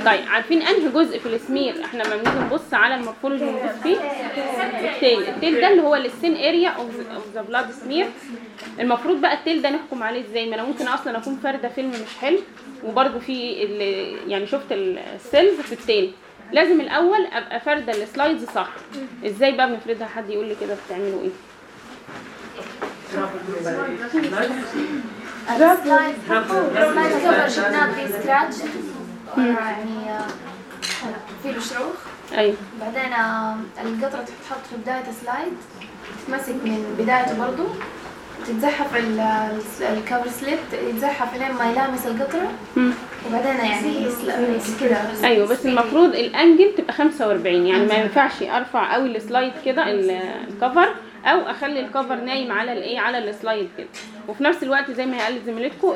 طيب عارفين انهي جزء في السمير احنا لما بنيجي نبص على المورفولوجي بنبص فيه التيل التيل ده اللي هو السين اريا اوف ذا بلاد سمير المفروض بقى التيل ده نحكم عليه ازاي ما انا ممكن اصلا اكون فارده فيلم مش حلو وبرده في ال- يعني شفت السيلز في التيل لازم الاول ابقى فارده السلايدز صح ازاي بقى بنفردها حد يقول لي كده بتعملوا ايه السلايد السلايد كفر جبناه في سكراتش يعني آه، في له شروخ ايوه بعدين آه، القطرة تتحط في بداية السلايد تتمسك من بدايته برضو تتزحف ال- ال- الكفر سليب يتزحف لين ما يلامس القطرة مم. وبعدين يعني يسل- كده ايوه بس المفروض الانجل تبقى 45 يعني ما ينفعش ارفع قوي السلايد كده ال- الكفر او اخلي الكفر نايم على الايه على السلايد كده وفي نفس الوقت زي ما هي قالت زميلتكم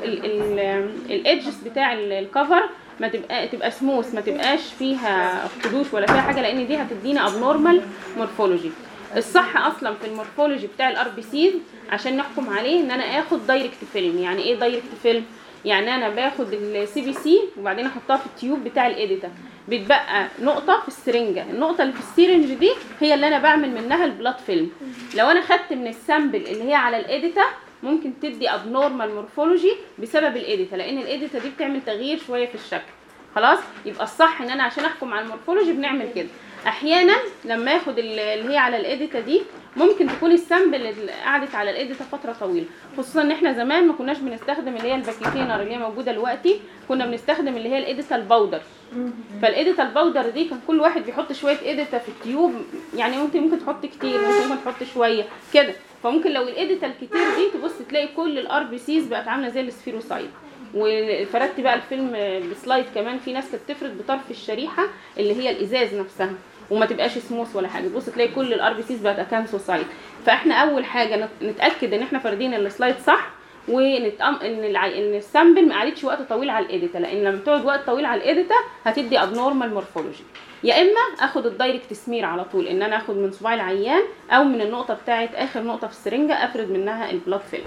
الايدجز بتاع ال- الكفر ما تبقى تبقى سموث ما تبقاش فيها خدوش ولا فيها حاجه لان دي هتدينا ابنورمال مورفولوجي الصح اصلا في المورفولوجي بتاع الار بي سيز عشان نحكم عليه ان انا اخد دايركت فيلم يعني ايه دايركت فيلم يعني انا باخد السي بي سي وبعدين احطها في التيوب بتاع الاديتا بتبقى نقطه في السرنجه النقطه اللي في السيرنج دي هي اللي انا بعمل منها البلاد فيلم لو انا خدت من السامبل اللي هي على الاديتا ممكن تدي ابنورمال مورفولوجي بسبب الاديتا لان الاديتا دي بتعمل تغيير شويه في الشكل خلاص يبقى الصح ان انا عشان احكم على المورفولوجي بنعمل كده احيانا لما اخد ال- اللي هي على الاديتا دي ممكن تكون السامبل اللي قعدت على الاديتا فتره طويله خصوصا ان احنا زمان ما كناش بنستخدم اللي هي الباكيتينر اللي هي موجوده دلوقتي كنا بنستخدم اللي هي الاديتا الباودر فالاديتا الباودر دي كان كل واحد بيحط شويه اديتا في التيوب يعني ممكن ممكن تحط كتير ممكن ممكن تحط شويه كده فممكن لو الاديتا الكتير دي تبص تلاقي كل الار بي سيز بقت عامله زي السفيروسايد وفردت بقى الفيلم بسلايد كمان في ناس كانت تفرد بطرف الشريحه اللي هي الازاز نفسها وما تبقاش سموث ولا حاجه تبص تلاقي كل الار بي سيز بقت اكانثوسايد فاحنا اول حاجه نت- نتاكد ان احنا فاردين السلايد صح ونتأم ان الع... ان السامبل ما قعدتش وقت طويل على الاديتا لان لما تقعد وقت طويل على الاديتا هتدي ابنورمال مورفولوجي يا اما اخد الدايركت سمير على طول ان انا اخد من صباع العيان او من النقطه بتاعه اخر نقطه في السرنجه افرد منها البلاد فيلم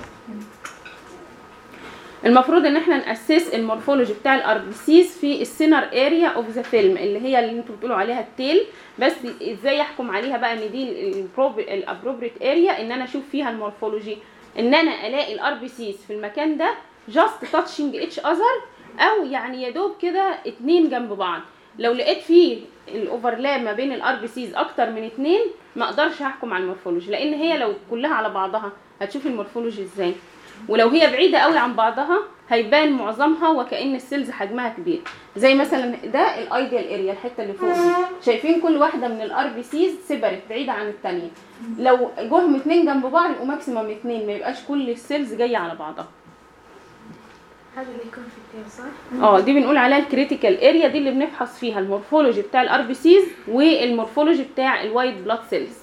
المفروض ان احنا ناسس المورفولوجي بتاع الار بي سيز في السينر اريا اوف ذا فيلم اللي هي اللي انتوا بتقولوا عليها التيل بس ازاي احكم عليها بقى ان دي الابروبريت اريا ان انا اشوف فيها المورفولوجي ان انا الاقي الار بي سيز في المكان ده جاست تاتشنج اتش اذر او يعني يا دوب كده اتنين جنب بعض لو لقيت فيه الاوفرلاب ما بين الار بي سيز اكتر من اتنين ما اقدرش احكم على المورفولوجي لان هي لو كلها على بعضها هتشوف المورفولوجي ازاي ولو هي بعيده قوي عن بعضها هيبان معظمها وكأن السيلز حجمها كبير زي مثلا ده الايديال اريا الحته اللي فوق دي شايفين كل واحده من الار بي سيز سيبرت بعيده عن الثانيه لو جوهم اتنين جنب بعض يبقوا ماكسيمم اتنين ما يبقاش كل السيلز جايه على بعضها هذا اللي يكون في التيل صح؟ اه دي بنقول عليها الكريتيكال اريا دي اللي بنفحص فيها المورفولوجي بتاع الار بي سيز والمورفولوجي بتاع الوايت بلاد سيلز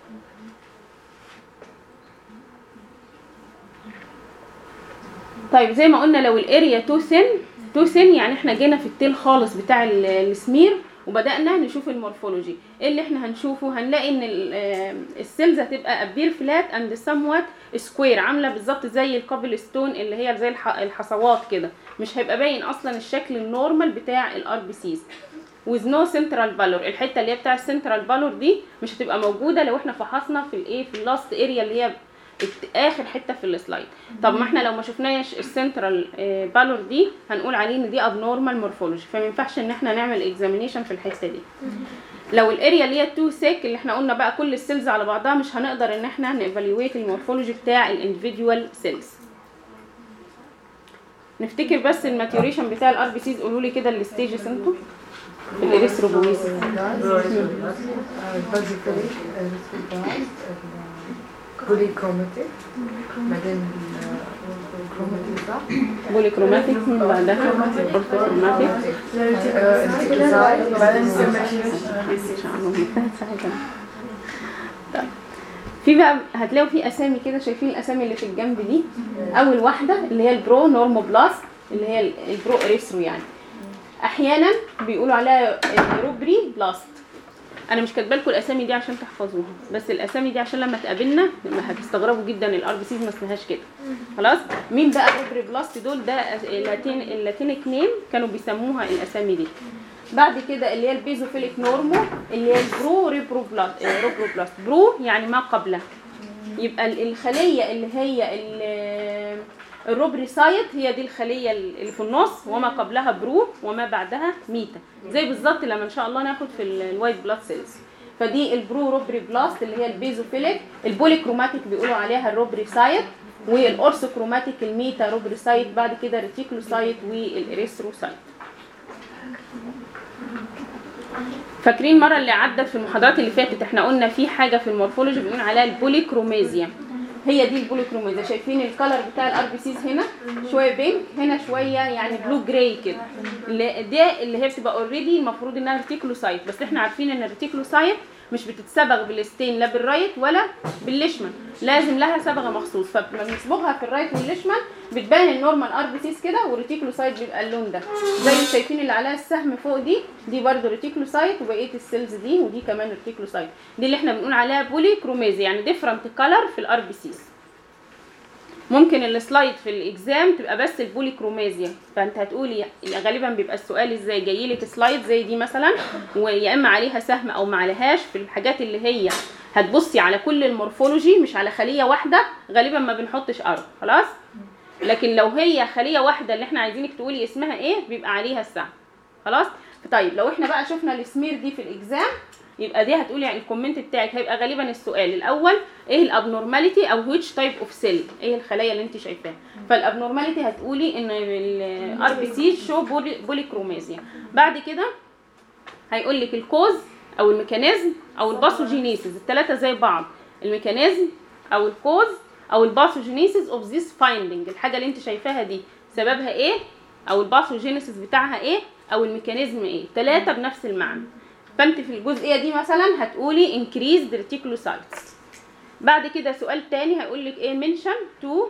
طيب زي ما قلنا لو الاريا تو سن تو سن يعني احنا جينا في التيل خالص بتاع ال- السمير وبدانا نشوف المورفولوجي ايه اللي احنا هنشوفه هنلاقي ان ال- آه، السيلز هتبقى ابير فلات اند سموات سكوير عامله بالظبط زي الكابل ستون اللي هي زي الح- الحصوات كده مش هيبقى باين اصلا الشكل النورمال بتاع الار بي سيز with no central valor الحته اللي هي بتاع السنترال فالور دي مش هتبقى موجوده لو احنا فحصنا في الايه في اللاست اريا اللي هي الت- اخر حته في السلايد طب ما احنا لو ما شفناش السنترال فالور دي هنقول عليه ان دي ابنورمال مورفولوجي فما ينفعش ان احنا نعمل اكزامينيشن في الحته دي لو الاريا اللي هي التو سيك اللي احنا قلنا بقى كل السيلز على بعضها مش هنقدر ان احنا نيفالويت المورفولوجي بتاع الاندفيدوال سيلز نفتكر بس الماتيوريشن بتاع الار بي سيز قولوا لي كده الستيجز انتوا في الاريثروبويسيس البازيكوليك بوليكروماتيك بعدين الكروماتيك صح؟ بوليكروماتيك من بعدها اورثوكروماتيك الانتكاساي بعدين طيب. في بقى هتلاقوا في اسامي كده شايفين الاسامي اللي في الجنب دي اول واحده اللي هي البرو نورموبلاست اللي هي ال- البرو اريثرو يعني احيانا بيقولوا عليها روبري بلاست انا مش كاتبه لكم الاسامي دي عشان تحفظوها بس الاسامي دي عشان لما تقابلنا لما هتستغربوا جدا الار بي سيز ما اسمهاش كده خلاص مين بقى روبري بلاست دول ده اللاتين اللاتينيك نيم كانوا بيسموها الاسامي دي بعد كده اللي هي البيزوفيليك نورمو اللي هي البرو ريبروبلاست روبروبلاست برو يعني ما قبله يبقى ال- الخليه اللي هي ال- الروبريسايت هي دي الخليه اللي في النص وما قبلها برو وما بعدها ميتا زي بالظبط لما ان شاء الله ناخد في ال- الوايت بلاد سيلز فدي البرو روبري بلاست اللي هي البيزوفيليك البوليكروماتيك بيقولوا عليها الروبريسايت والاورثوكروماتيك الميتا روبريسايت بعد كده الريتيكولوسايت والاريثروسايت فاكرين المره اللي عدت في المحاضرات اللي فاتت احنا قلنا في حاجه في المورفولوجي بنقول عليها البوليكروميزيا هي دي البوليكروميزيا شايفين الكلر بتاع الار بي سيز هنا شويه بينك هنا شويه يعني بلو جراي كده اللي- ده اللي هي بتبقى اوريدي المفروض انها ريتيكولوسايت بس احنا عارفين ان الريتيكولوسايت مش بتتصبغ بالستين لا بالرايت ولا بالليشمان لازم لها صبغه مخصوص فلما بنصبغها في الرايت والليشمان بتبان النورمال ار بي سيز كده والريتيكولوسايت بيبقى اللون ده زي اللي شايفين اللي عليها السهم فوق دي دي برده ريتيكولوسايت وبقيه السيلز دي ودي كمان ريتيكولوسايت دي اللي احنا بنقول عليها بولي كروميزي يعني ديفرنت كلر في الار بي سيز ممكن السلايد في الاكزام تبقى بس البولي كرومازيا فانت هتقولي غالبا بيبقى السؤال ازاي جاي لك سلايد زي دي مثلا ويا اما عليها سهم او ما عليهاش في الحاجات اللي هي هتبصي على كل المورفولوجي مش على خليه واحده غالبا ما بنحطش ارض خلاص لكن لو هي خليه واحده اللي احنا عايزينك تقولي اسمها ايه بيبقى عليها السهم خلاص طيب لو احنا بقى شفنا السمير دي في الاكزام يبقى دي هتقولي يعني الكومنت بتاعك هيبقى غالبا السؤال الاول ايه الابنورماليتي او which تايب اوف سيل ايه الخلايا اللي انت شايفاها فالابنورماليتي هتقولي ان الار بي سي شو بوليكرومازيا بعد كده هيقول لك الكوز او الميكانيزم او الباثوجينيسيس الثلاثه زي بعض الميكانيزم او الكوز او الباثوجينيسيس اوف ذيس فايندنج الحاجه اللي انت شايفاها دي سببها ايه او الباثوجينيسيس بتاعها ايه او الميكانيزم ايه ثلاثه بنفس المعنى فانت في الجزئيه دي مثلا هتقولي increased reticulocytes بعد كده سؤال تاني هيقول لك ايه mention to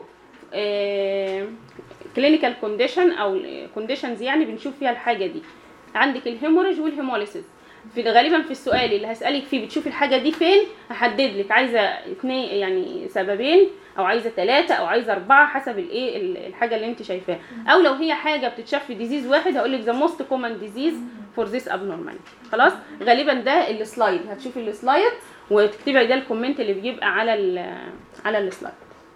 كلينيكال كونديشن او كونديشنز يعني بنشوف فيها الحاجه دي عندك الهيموريج والهيموليسيس في غالبا في السؤال اللي هسالك فيه بتشوفي الحاجه دي فين هحدد لك عايزه اثنين يعني سببين او عايزه ثلاثه او عايزه اربعه حسب الايه ال- الحاجه اللي انت شايفاها او لو هي حاجه بتتشاف في ديزيز واحد هقول لك ذا موست كومن ديزيز فور ذيس abnormality خلاص غالبا ده السلايد هتشوفي السلايد وتكتبي ده الكومنت اللي بيبقى على ال على السلايد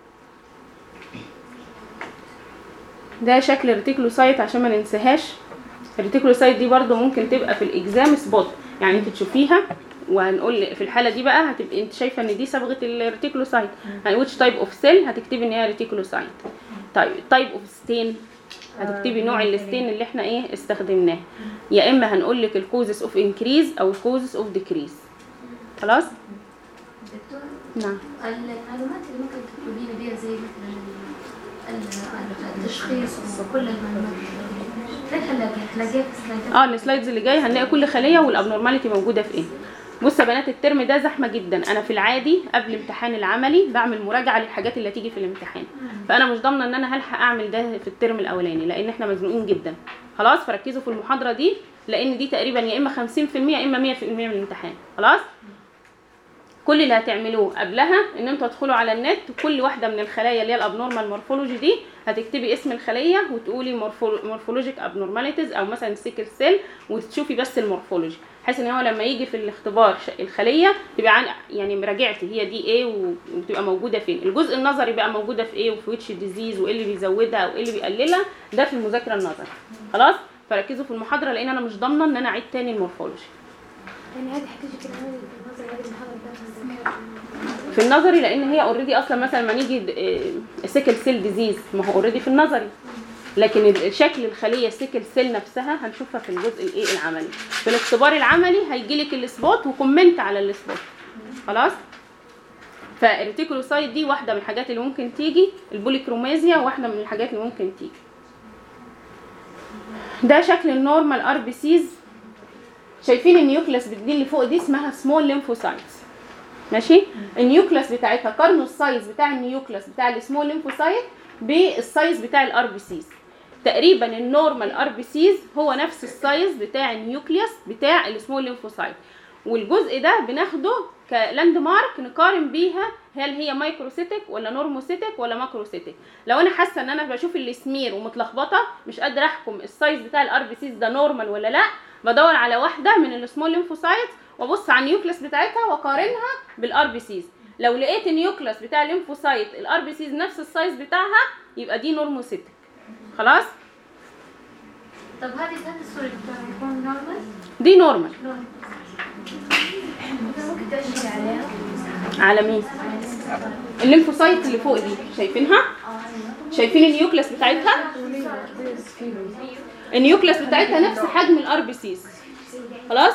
ده شكل الريتيكولوسايت عشان ما ننساهاش الريتيكولوسايت دي برده ممكن تبقى في الاكزام سبوت يعني انت تشوفيها وهنقول في الحاله دي بقى هتبقي انت شايفه ان دي صبغه الريتيكولوسايت يعني which تايب اوف سيل هتكتبي ان هي ريتيكولوسايت طيب تايب اوف ستين هتكتبي نوع الستين اللي احنا ايه استخدمناه يا اما هنقول لك الكوزس اوف انكريز او الكوزس اوف ديكريز خلاص دكتور نعم المعلومات اللي ممكن تطلبينا بيها زي مثلا ال- التشخيص وكل المعلومات فين هنلاقيها؟ هنلاقيها في السلايدات؟ اه السلايدز اللي جاي هنلاقي كل خليه والابنورماليتي موجوده في ايه بصوا يا بنات الترم ده زحمه جدا انا في العادي قبل امتحان العملي بعمل مراجعه للحاجات اللي هتيجي في الامتحان فانا مش ضامنه ان انا هلحق اعمل ده في الترم الاولاني لان احنا مزنوقين جدا خلاص فركزوا في المحاضره دي لان دي تقريبا يا اما 50% يا اما 100% من الامتحان خلاص كل اللي هتعملوه قبلها ان انتوا تدخلوا على النت كل واحده من الخلايا اللي هي الابنورمال مورفولوجي دي هتكتبي اسم الخليه وتقولي مورفولوجيك ابنورماليتيز او مثلا سيكل سيل وتشوفي بس المورفولوجي بحيث ان هو لما يجي في الاختبار ش- الخليه تبقى عن يعني مراجعتي هي دي ايه و- وتبقى موجوده فين الجزء النظري بقى موجوده في ايه وفي ويتش ديزيز وايه اللي بيزودها وايه اللي بيقللها ده في المذاكره النظري خلاص فركزوا في المحاضره لان انا مش ضامنه ان انا اعيد تاني المورفولوجي يعني هذه حتيجي كده هذه النظر هذه المحاضرة بتاعتها في النظري لان هي اوريدي اصلا مثلا ما نيجي سيكل سيل ديزيز ما هو اوريدي في النظري لكن ال- شكل الخليه السيكل سيل نفسها هنشوفها في الجزء الايه العملي في الاختبار العملي هيجي لك السبوت وكومنت على السبوت خلاص فالريتيكولوسايت دي واحده من الحاجات اللي ممكن تيجي البوليكرومازيا واحده من الحاجات اللي ممكن تيجي ده شكل النورمال ار بي سيز شايفين النيوكليس دي اللي فوق دي اسمها سمول ليمفوسايتس ماشي النيوكليس بتاعتها قارنوا السايز بتاع النيوكليس بتاع السمول ليمفوسايت بالسايز بتاع الار بي سيز تقريبا النورمال ار بي سيز هو نفس السايز بتاع النيوكليس بتاع السمول ليمفوسايت والجزء ده بناخده كلاند مارك نقارن بيها هل هي مايكروسيتك ولا نورموسيتك ولا ماكروسيتك لو انا حاسه ان انا بشوف السمير ومتلخبطه مش قادره احكم السايز بتاع الار بي سيز ده نورمال ولا لا بدور على واحده من السمول ليمفوسايت وابص على النيوكلس بتاعتها واقارنها بالار بي سيز لو لقيت النيوكلس بتاع الليمفوسايت الار بي سيز نفس السايز بتاعها يبقى دي نورموسيتك خلاص طب هذه هذه الصورة بتاعها يكون نورمال؟ دي نورمال نورمال ممكن تأشري عليها على مين الليمفوسايت اللي فوق دي شايفينها شايفين النيوكلس بتاعتها النيوكلس بتاعتها نفس حجم الار بي سيز خلاص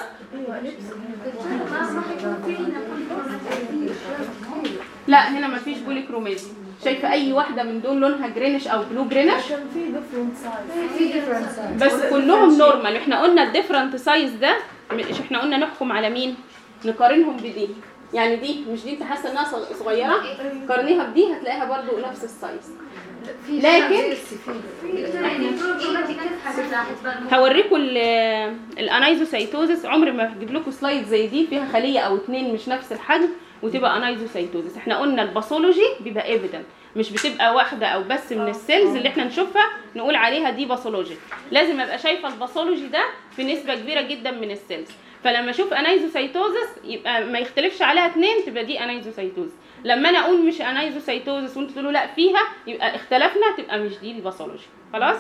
ما ما حيكون في هنا بوليكروماتيك لا هنا مفيش بوليكروميزي شايفه اي واحده من دول لونها جرينش او بلو جرينش عشان في ديفرنت سايز في ديفرنت سايز بس كلهم نورمال احنا قلنا الديفرنت سايز ده مش احنا قلنا نحكم على مين نقارنهم بدي يعني دي مش دي انت حاسه انها صغ- صغيره قارنيها بدي هتلاقيها برضو نفس السايز لكن يعني البوليكروماتيك كيف حتلاحظ هوريكم ال- الانايزوسايتوزس عمري ما هجيب لكم سلايد زي دي فيها خليه او اتنين مش نفس الحجم وتبقى انايزوسايتوزس احنا قلنا الباثولوجي بيبقى ايفيدنت مش بتبقى واحده او بس من السيلز اللي احنا نشوفها نقول عليها دي باثولوجي لازم ابقى شايفه الباثولوجي ده في نسبه كبيره جدا من السيلز فلما اشوف انايزوسايتوزس يبقى ما يختلفش عليها اتنين تبقى دي انايزوسايتوزس لما انا اقول مش انايزوسايتوزس وانتوا تقولوا لا فيها يبقى اختلفنا تبقى مش دي الباثولوجي خلاص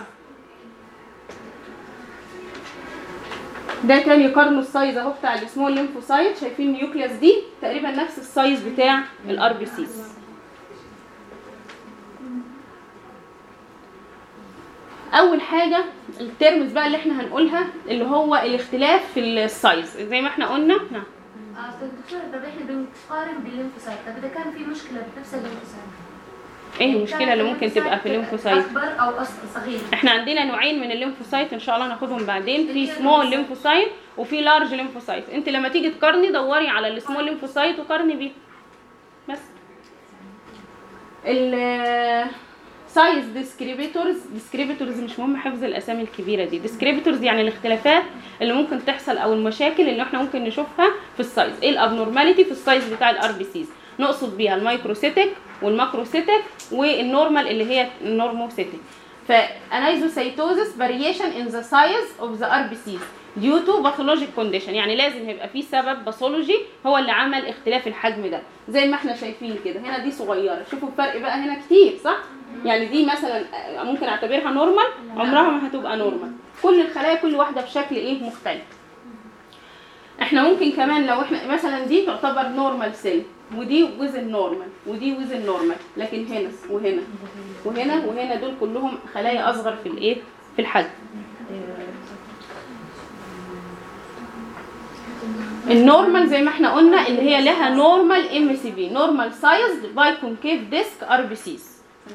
ده تاني قارنوا السايز اهو بتاع السمول ليمفوسايت شايفين النيوكليوس دي تقريبا نفس السايز بتاع الار بي سيز اول حاجه الترمز بقى اللي احنا هنقولها اللي هو الاختلاف في السايز زي ما احنا قلنا نعم آه، طيب دكتور طب احنا بنقارن بالليمفوسايت طب اذا كان في مشكله بنفس الليمفوسايت ايه المشكله اللي ممكن تبقى في الليمفوسايت اكبر او أص- صغير احنا عندنا نوعين من الليمفوسايت ان شاء الله ناخدهم بعدين في سمول ليمفوسايت وفي لارج ليمفوسايت انت لما تيجي تقارني دوري على السمول ليمفوسايت وقارني بيه بس ال سايز ديسكريبيتورز ديسكريبيتورز مش مهم حفظ الاسامي الكبيره دي ديسكريبيتورز يعني الاختلافات اللي ممكن تحصل او المشاكل اللي احنا ممكن نشوفها في السايز ايه الابنورماليتي في السايز بتاع الار بي سيز نقصد بيها المايكروسيتك والماكروسيتك والنورمال اللي هي النورموسيتك فانايزوسايتوزس فاريشن ان ذا سايز اوف ذا ار بي سيز ديو تو باثولوجيك كونديشن يعني لازم يبقى في سبب باثولوجي هو اللي عمل اختلاف الحجم ده زي ما احنا شايفين كده هنا دي صغيره شوفوا الفرق بقى هنا كتير صح يعني دي مثلا ممكن اعتبرها نورمال عمرها ما هتبقى نورمال كل الخلايا كل واحده بشكل ايه مختلف احنا ممكن كمان لو احنا مثلا دي تعتبر نورمال سيل ودي وزن نورمال ودي وزن نورمال لكن هنا وهنا وهنا وهنا دول كلهم خلايا اصغر في الايه في الحجم النورمال زي ما احنا قلنا اللي هي لها نورمال ام سي بي نورمال سايزد باي كونكيف ديسك ار بي سيز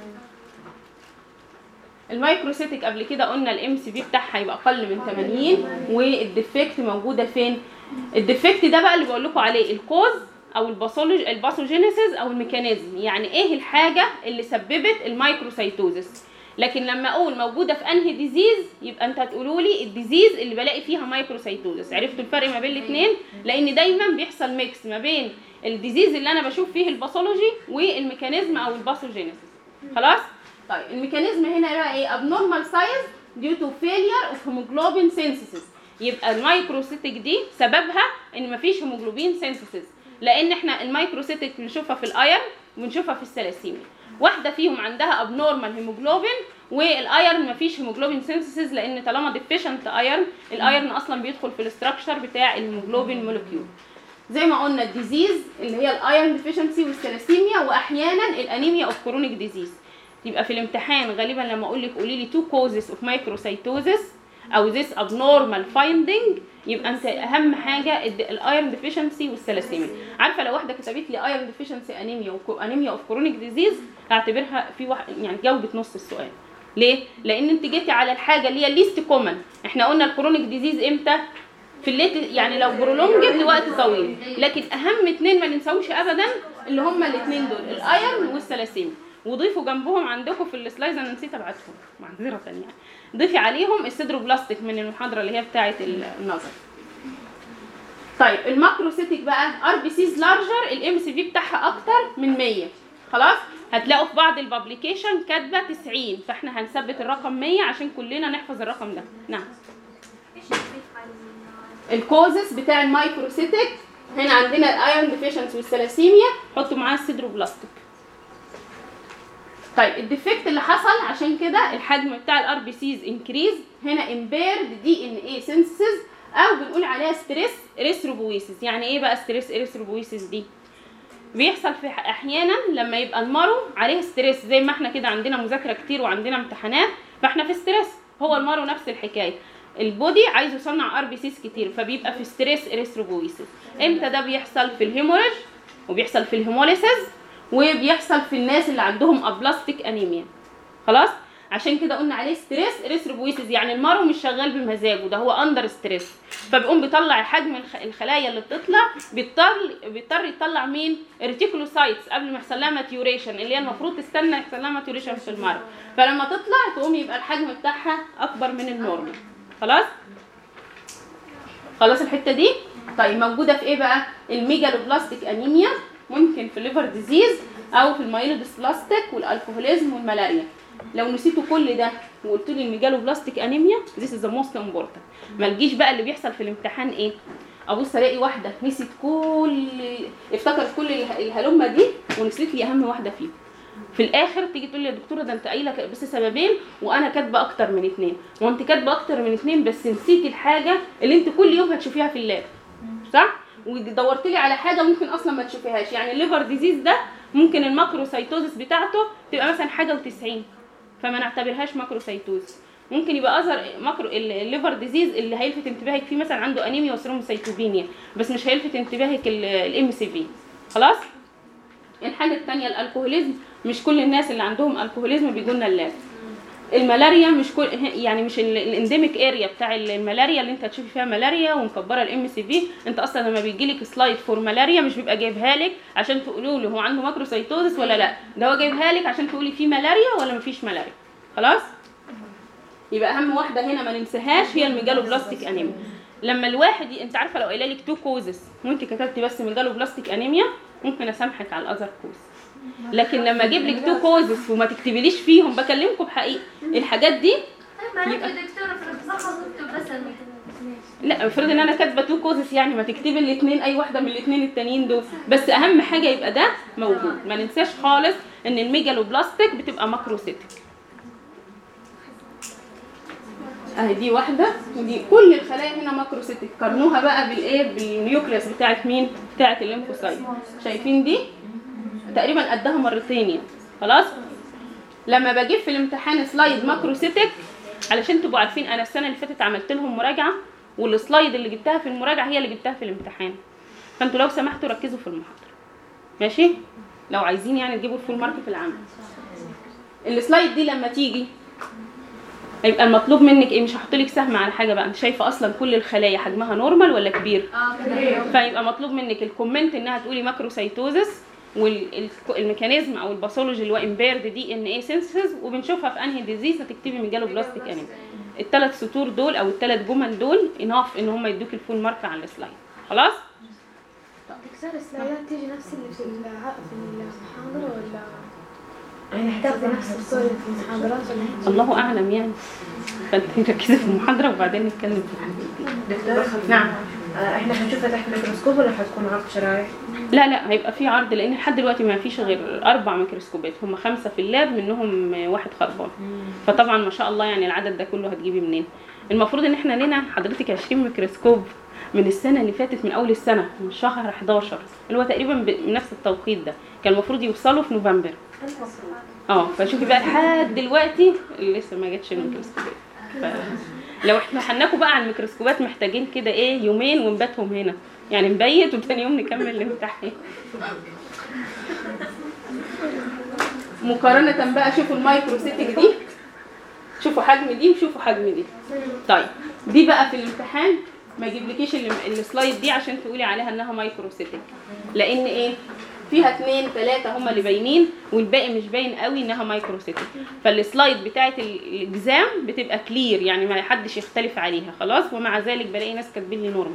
المايكروسيتك قبل كده قلنا الام سي بي بتاعها يبقى اقل من 80 والديفكت موجوده فين الديفكت ده بقى اللي بقول لكم عليه الكوز او الباثولوجي الباثوجينيسيس او الميكانيزم يعني ايه الحاجه اللي سببت المايكروسايتوزس لكن لما اقول موجوده في انهي ديزيز يبقى انت هتقولوا لي الديزيز اللي بلاقي فيها مايكروسايتوزس عرفتوا الفرق ما بين الاثنين لان دايما بيحصل ميكس ما بين الديزيز اللي انا بشوف فيه الباثولوجي والميكانيزم او الباثوجينيسيس خلاص طيب الميكانيزم هنا بقى ايه abnormal size due to failure of hemoglobin synthesis يبقى المايكروسيتك دي سببها ان مفيش هيموجلوبين سينثيسيس لان احنا المايكروسيتك بنشوفها في الايرن وبنشوفها في الثلاسيميا واحده فيهم عندها abnormal هيموجلوبين والايرن مفيش هيموجلوبين سينثيسيس لان طالما ديفيشنت ايرن الايرن اصلا بيدخل في الاستراكشر بتاع الهيموجلوبين مولكيول زي ما قلنا الديزيز اللي هي الايرن ديفيشنسي والثلاسيميا واحيانا الانيميا اوف كرونيك ديزيز يبقى في الامتحان غالبا لما اقول لك قولي لي تو كوزز اوف مايكروسايتوزس او this abnormal finding يبقى انت اهم حاجه الايرون ديفيشنسي والثلاسيميا عارفه لو واحده كتبت لي ايرون ديفيشنسي انيميا انيميا اوف كرونيك ديزيز هعتبرها في واحد يعني جاوبت نص السؤال ليه لان انت جيتي على الحاجه اللي هي ليست كومن احنا قلنا الكرونيك ديزيز امتى في الليت يعني لو برولونجد لوقت طويل لكن اهم اتنين ما ننساوش ابدا اللي هما الاتنين دول الايرون والثلاسيميا وضيفوا جنبهم عندكم في السلايز انا نسيت ابعتهم معذره يعني ضيفي عليهم السيدروبلاستيك من المحاضره اللي هي بتاعه النظر طيب الماكروسيتك بقى ار بي سيز لارجر الام سي في بتاعها اكتر من 100 خلاص هتلاقوا في بعض البابليكيشن كاتبه 90 فاحنا هنثبت الرقم 100 عشان كلنا نحفظ الرقم ده نعم الكوزس بتاع المايكروسيتك هنا عندنا الايرون ديفيشنسي والثلاسيميا حطوا معاها السيدروبلاستيك طيب الديفكت اللي حصل عشان كده الحجم بتاع الار بي سيز انكريز هنا امبيرد دي ان اي سينسز او بنقول عليها ستريس اريثروبويسيس يعني ايه بقى ستريس اريثروبويسيس دي بيحصل في ح- احيانا لما يبقى المرو عليه ستريس زي ما احنا كده عندنا مذاكره كتير وعندنا امتحانات فاحنا في ستريس هو المرو نفس الحكايه البودي عايز يصنع ار بي سيس كتير فبيبقى في ستريس اريثروبويسيس امتى ده بيحصل في الهيموريج وبيحصل في الهيموليسيس وبيحصل في الناس اللي عندهم ابلاستيك انيميا خلاص عشان كده قلنا عليه ستريس اريثروبويسيس يعني المرو مش شغال بمزاجه ده هو اندر ستريس فبيقوم بيطلع حجم الخ- الخلايا اللي بتطلع بيضطر بيضطر يطلع مين الريتيكولوسايتس قبل ما يحصل لها ماتيوريشن اللي هي المفروض تستنى يحصل لها ماتيوريشن في المرو فلما تطلع تقوم يبقى الحجم بتاعها اكبر من النورمال خلاص خلاص الحته دي طيب موجوده في ايه بقى الميجالوبلاستيك انيميا ممكن في الليفر ديزيز او في المايلوديسبلاستيك والالكوهوليزم والملاريا لو نسيتوا كل ده وقلت لي الميجالوبلاستيك انيميا ذيس از ذا موست امبورتنت ما تجيش بقى اللي بيحصل في الامتحان ايه ابص الاقي واحده نسيت كل افتكرت كل اله- الهلمه دي ونسيت لي اهم واحده فيهم في الاخر تيجي تقول لي يا دكتوره ده انت قايله ك- بس سببين وانا كاتبه اكتر من اتنين وانت كاتبه اكتر من اتنين بس نسيتي الحاجه اللي انت كل يوم هتشوفيها في اللاب صح ودورت لي على حاجه ممكن اصلا ما تشوفيهاش يعني الليفر ديزيز ده ممكن الماكروسايتوزس بتاعته تبقى مثلا حاجه و90 فما نعتبرهاش ماكروسايتوز ممكن يبقى اثر ماكرو ال- الليفر ديزيز اللي هيلفت انتباهك فيه مثلا عنده انيميا وسيروموسيتوبينيا بس مش هيلفت انتباهك الام سي في خلاص الحاجه الثانيه الالكوهوليزم مش كل الناس اللي عندهم الكوهوليزم بيجوا لنا اللاب الملاريا مش كل يعني مش الانديميك اريا بتاع الملاريا اللي انت هتشوفي فيها ملاريا ومكبره الام سي في انت اصلا لما بيجي لك سلايد فور ملاريا مش بيبقى جايبها لك عشان تقولوا له هو عنده ماكروسايتوزس ولا لا ده هو جايبها لك عشان تقولي في ملاريا ولا مفيش ملاريا خلاص يبقى اهم واحده هنا ما ننساهاش هي الميجالو بلاستيك انيميا لما الواحد ي... انت عارفه لو قايله لك تو كوزز وانت كتبتي بس ميجالو بلاستيك انيميا ممكن اسامحك على الاذر كوز لكن لما اجيب لك تو كوزز وما تكتبليش فيهم بكلمكم بحقيقه الحاجات دي معناته يا دكتورة في الفصحى اكتب بس لا افرض ان انا كاتبه تو كوزز يعني ما تكتبي الاثنين اي واحده من الاثنين التانيين دول بس اهم حاجه يبقى ده موجود ما ننساش خالص ان الميجالو بلاستيك بتبقى ماكروسيتك اهي دي واحده ودي كل الخلايا هنا ماكروسيتك قارنوها بقى بالايه بالنيوكليس بتاعت مين بتاعت الليمفوسايت شايفين دي تقريبا قدها مرتين يعني خلاص لما بجيب في الامتحان سلايد ماكروسيتك علشان تبقوا عارفين انا السنه اللي فاتت عملت لهم مراجعه والسلايد اللي جبتها في المراجعه هي اللي جبتها في الامتحان فانتوا لو سمحتوا ركزوا في المحاضره ماشي لو عايزين يعني تجيبوا الفول مارك في العمل السلايد دي لما تيجي هيبقى المطلوب منك ايه مش هحط لك سهم على حاجه بقى انت شايفه اصلا كل الخلايا حجمها نورمال ولا كبير فيبقى مطلوب منك الكومنت انها تقولي ماكروسايتوزس والميكانيزم او الباثولوجي اللي هو امبيرد دي ان اي سينسز وبنشوفها في انهي ديزيز هتكتبي ميجالو بلاستيك انيميا الثلاث سطور دول او الثلاث جمل دول اناف ان هم يدوك الفول مارك على السلايد خلاص دكتور السلايدات تيجي نفس اللي في الع- في المحاضرة ولا يعني تاخذي نفس الصورة في المحاضرات ولا هيك؟ الله اعلم يعني فانت ركزي في المحاضره وبعدين نتكلم في الحاجات دي دكتور نعم آه، احنا حنشوفها تحت ميكروسكوب ولا حتكون عرض شرايح؟ لا لا هيبقى في عرض لان لحد دلوقتي ما فيش غير اربع ميكروسكوبات هم خمسه في اللاب منهم واحد خربان فطبعا ما شاء الله يعني العدد ده كله هتجيبي منين المفروض ان احنا لنا حضرتك 20 ميكروسكوب من السنه اللي فاتت من اول السنه من شهر 11 اللي هو تقريبا ب- بنفس التوقيت ده كان المفروض يوصلوا في نوفمبر اه فشوفي بقى لحد دلوقتي لسه ما جاتش الميكروسكوبات ف- لو احنا حناكوا بقى على الميكروسكوبات محتاجين كده ايه يومين ونباتهم هنا يعني نبيت وتاني يوم نكمل الامتحان مقارنة بقى شوفوا المايكروسيتك دي شوفوا حجم دي وشوفوا حجم دي طيب دي بقى في الامتحان ما يجيبلكيش ال- السلايد دي عشان تقولي عليها انها مايكروسيتك لان ايه فيها اتنين تلاتة هما اللي باينين والباقي مش باين قوي انها مايكروسيتك فالسلايد بتاعت ال- الاجزام بتبقى كلير يعني ما حدش يختلف عليها خلاص ومع ذلك بلاقي ناس كاتبين لي نورمال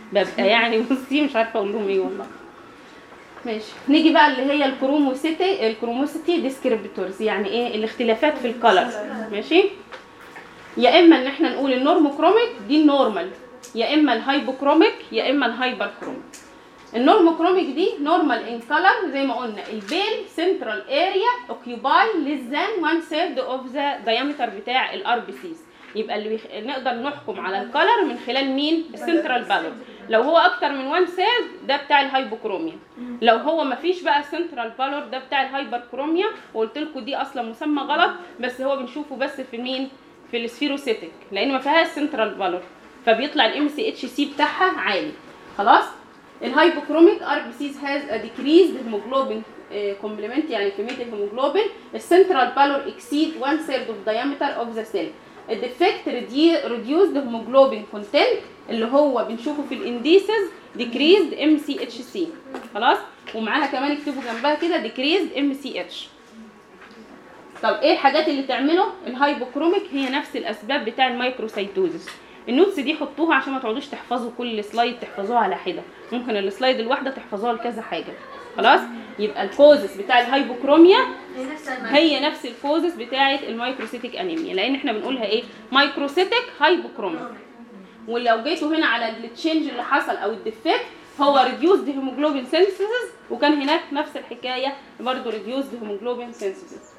ببقى يعني بصي مش عارفه اقول لهم ايه والله ماشي نيجي بقى اللي هي الكروموسيتي الكروموسيتي ديسكريبتورز يعني ايه الاختلافات في الكلر ماشي يا اما ان احنا نقول النورموكروميك دي النورمال يا اما الهايبوكروميك يا اما الهايبر كروميك النورموكروميك دي نورمال ان كلر زي ما قلنا البيل سنترال اريا اوكيوباي ليس ذان 1 ثيرد اوف ذا diameter بتاع الار بي سيز يبقى اللي بيخ... نقدر نحكم على الكلر من خلال مين السنترال بالور لو هو اكتر من 1 ثيرد ده بتاع الهايبوكروميا لو هو ما فيش بقى سنترال بالور ده بتاع الهايبر كروميا وقلت لكم دي اصلا مسمى غلط بس هو بنشوفه بس في مين في السفيروسيتك لان ما فيهاش سنترال بالور فبيطلع الام سي اتش سي بتاعها عالي خلاص الهايبوكروميك ار بي سيز هاز ا ديكريزد هيموجلوبين كومبلمنت يعني كميه الهيموجلوبين السنترال بالور اكسيد 1 ثيرد اوف diameter اوف ذا سيل الديفكت ريديوزد هيموجلوبين كونتنت اللي هو بنشوفه في الانديسز ديكريزد ام سي اتش سي خلاص ومعاها كمان اكتبوا جنبها كده ديكريزد ام سي اتش طب ايه الحاجات اللي تعمله الهايبوكروميك هي نفس الاسباب بتاع المايكروسايتوزس النوتس دي حطوها عشان ما تقعدوش تحفظوا كل سلايد تحفظوها على حده ممكن السلايد الواحده تحفظوها لكذا حاجه خلاص يبقى الكوزس بتاع الهايبوكروميا هي نفس المعنى. هي نفس الكوزس بتاعه المايكروسيتيك انيميا لان احنا بنقولها ايه مايكروسيتيك هايبوكروميك ولو جيتوا هنا على التشينج اللي حصل او الديفكت هو ريديوسد هيموجلوبين سينثيسيس وكان هناك نفس الحكايه برضه ريديوسد هيموجلوبين سينثيسيس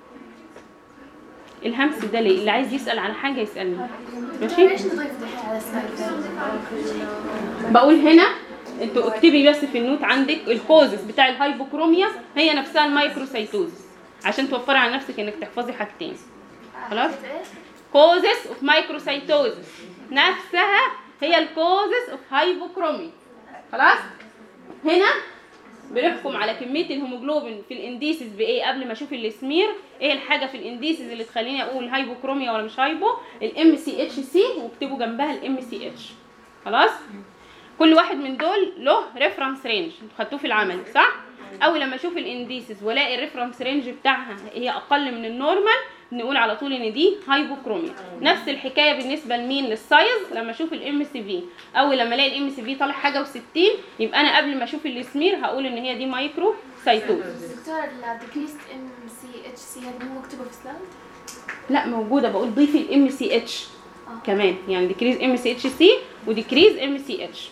الهمس ده ليه اللي عايز يسال على حاجه يسالني ماشي ليش نضيف دحين على السلايد بقول هنا انتوا اكتبي بس في النوت عندك الكوزس بتاع الهايبوكروميا هي نفسها المايكروسايتوزس عشان توفري على نفسك انك تحفظي حاجتين خلاص كوزس اوف مايكروسايتوزس نفسها هي الكوزس اوف هايبوكرومي خلاص هنا بنحكم على كميه الهيموجلوبين في الانديسز بايه قبل ما اشوف السمير ايه الحاجه في الانديسز اللي تخليني اقول هايبوكروميا ولا مش هايبو الام سي اتش سي واكتبوا جنبها الام سي اتش خلاص كل واحد من دول له ريفرنس رينج انتوا خدتوه في العمل صح اول لما اشوف الانديسز والاقي الريفرنس رينج بتاعها هي اقل من النورمال نقول على طول ان دي هايبوكروميا نفس الحكايه بالنسبه لمين للسايز لما اشوف الام سي في اول لما الاقي الام سي في طالع حاجه و60 يبقى انا قبل ما اشوف السمير هقول ان هي دي مايكرو سايتوزس دكتورة الديكريست ام سي اتش سي هذه مو مكتوبة في سلايد؟ لا موجوده بقول ضيفي الام سي اتش كمان يعني ديكريز ام سي اتش سي وديكريز ام سي اتش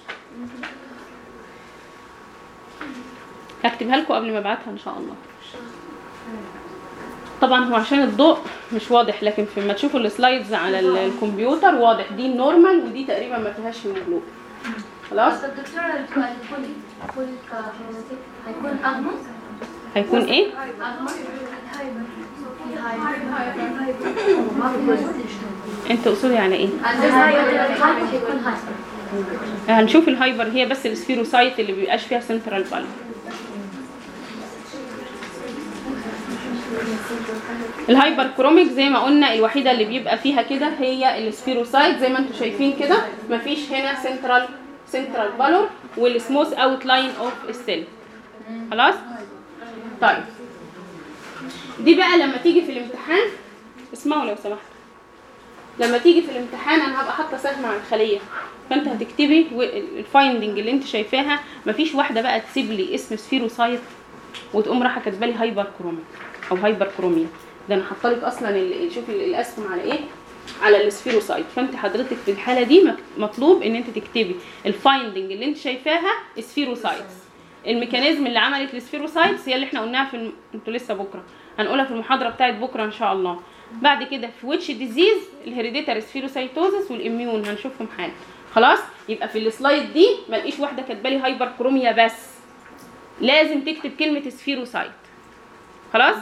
هكتبها لكم قبل ما ابعتها ان شاء الله طبعا هو عشان الضوء مش واضح لكن لما تشوفوا السلايدز على ال- الكمبيوتر واضح دي النورمال ودي تقريبا ما فيهاش هيموجلوبين خلاص بس الدكتورة البولي البولي كهيموستيك هيكون أغمض هيكون ايه أغمض في هاي ما في وجه. انت تقصدي على ايه الهايبر هيكون هايبر هنشوف الهايبر هي بس السفيروسايت اللي بيبقاش فيها سنترال بالب الهايبر كروميك زي ما قلنا الوحيده اللي بيبقى فيها كده هي السفيروسايت زي ما انتم شايفين كده مفيش هنا سنترال سنترال بالور والسموث اوت لاين اوف السيل خلاص طيب دي بقى لما تيجي في الامتحان اسمعوا لو سمحتوا لما تيجي في الامتحان انا هبقى حاطه سهم على الخليه فانت هتكتبي الفايندنج اللي انت شايفاها مفيش واحده بقى تسيب لي اسم سفيروسايت وتقوم رايحه كاتبه لي هايبر كروميك او هايبر كروميا ده انا حاطه لك اصلا ال- شوفي ال- الاسهم على ايه على السفيروسايت فانت حضرتك في الحاله دي مك- مطلوب ان انت تكتبي الفايندنج اللي انت شايفاها سفيروسايتس الميكانيزم اللي عملت السفيروسايتس هي اللي احنا قلناها في الم... انتوا لسه بكره هنقولها في المحاضره بتاعت بكره ان شاء الله بعد كده في ويتش ديزيز الهيريديتاري سفيروسايتوزس والاميون هنشوفهم حالا خلاص يبقى في السلايد دي ما لقيش واحده كاتبه لي هايبر كروميا بس لازم تكتب كلمه سفيروسايت خلاص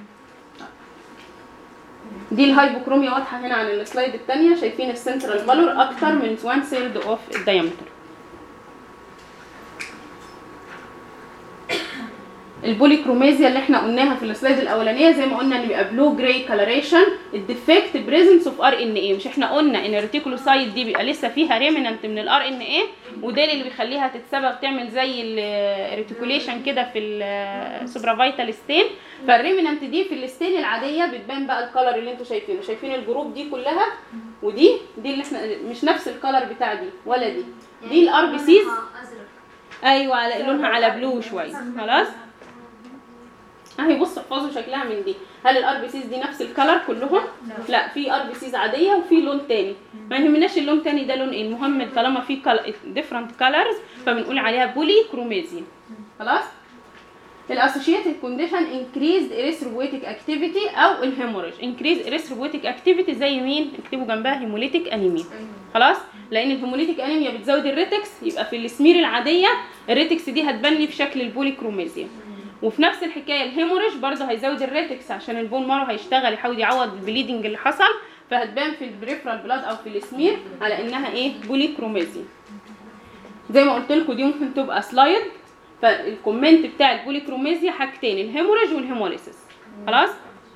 دي الهايبوكروميا واضحه هنا عن السلايد الثانيه شايفين السنترال بالور اكتر من 1 ثيرد اوف الدايمتر البوليكروميزيا اللي احنا قلناها في السلايد الاولانيه زي ما قلنا ان بيبقى بلو جراي كلريشن الديفكت بريزنس اوف ار ان اي مش احنا قلنا ان الريتيكولوسايت دي بيبقى لسه فيها ريمننت من الار ان اي وده اللي بيخليها تتسبب تعمل زي الريتيكوليشن كده في السوبرافايتال ستين فالريمننت دي في الستين العاديه بتبان بقى الكلر اللي انتوا شايفينه شايفين الجروب دي كلها ودي دي اللي احنا مش نفس الكلر بتاع دي ولا دي دي الار بي سيز ازرق ايوه على لونها على بلو شويه خلاص اهي بص احفظوا شكلها من دي هل الار بي سيز دي نفس الكلر كلهم لا في ار بي سيز عاديه وفي لون تاني ما يهمناش اللون تاني ده لون ايه المهم طالما في ديفرنت كلرز فبنقول عليها بولي كروميزيا خلاص الاسوشيتد كونديشن انكريزد اريثروبويتيك اكتيفيتي او الهيموريج انكريز اريثروبويتيك اكتيفيتي زي مين اكتبوا جنبها هيموليتيك انيميا خلاص لان الهيموليتيك انيميا بتزود الريتكس يبقى في السمير العاديه الريتكس دي هتبان لي في شكل البوليكروميزيا وفي نفس الحكايه الهيموريج برضه هيزود الريتكس عشان البون مارو هيشتغل يحاول يعوض البليدنج اللي حصل فهتبان في البريفرال بلاد او في السمير على انها ايه بوليكروميزيا زي ما قلت لكم دي ممكن تبقى سلايد فالكومنت بتاع البوليكروميزيا حاجتين الهيموريج والهيموليسيس خلاص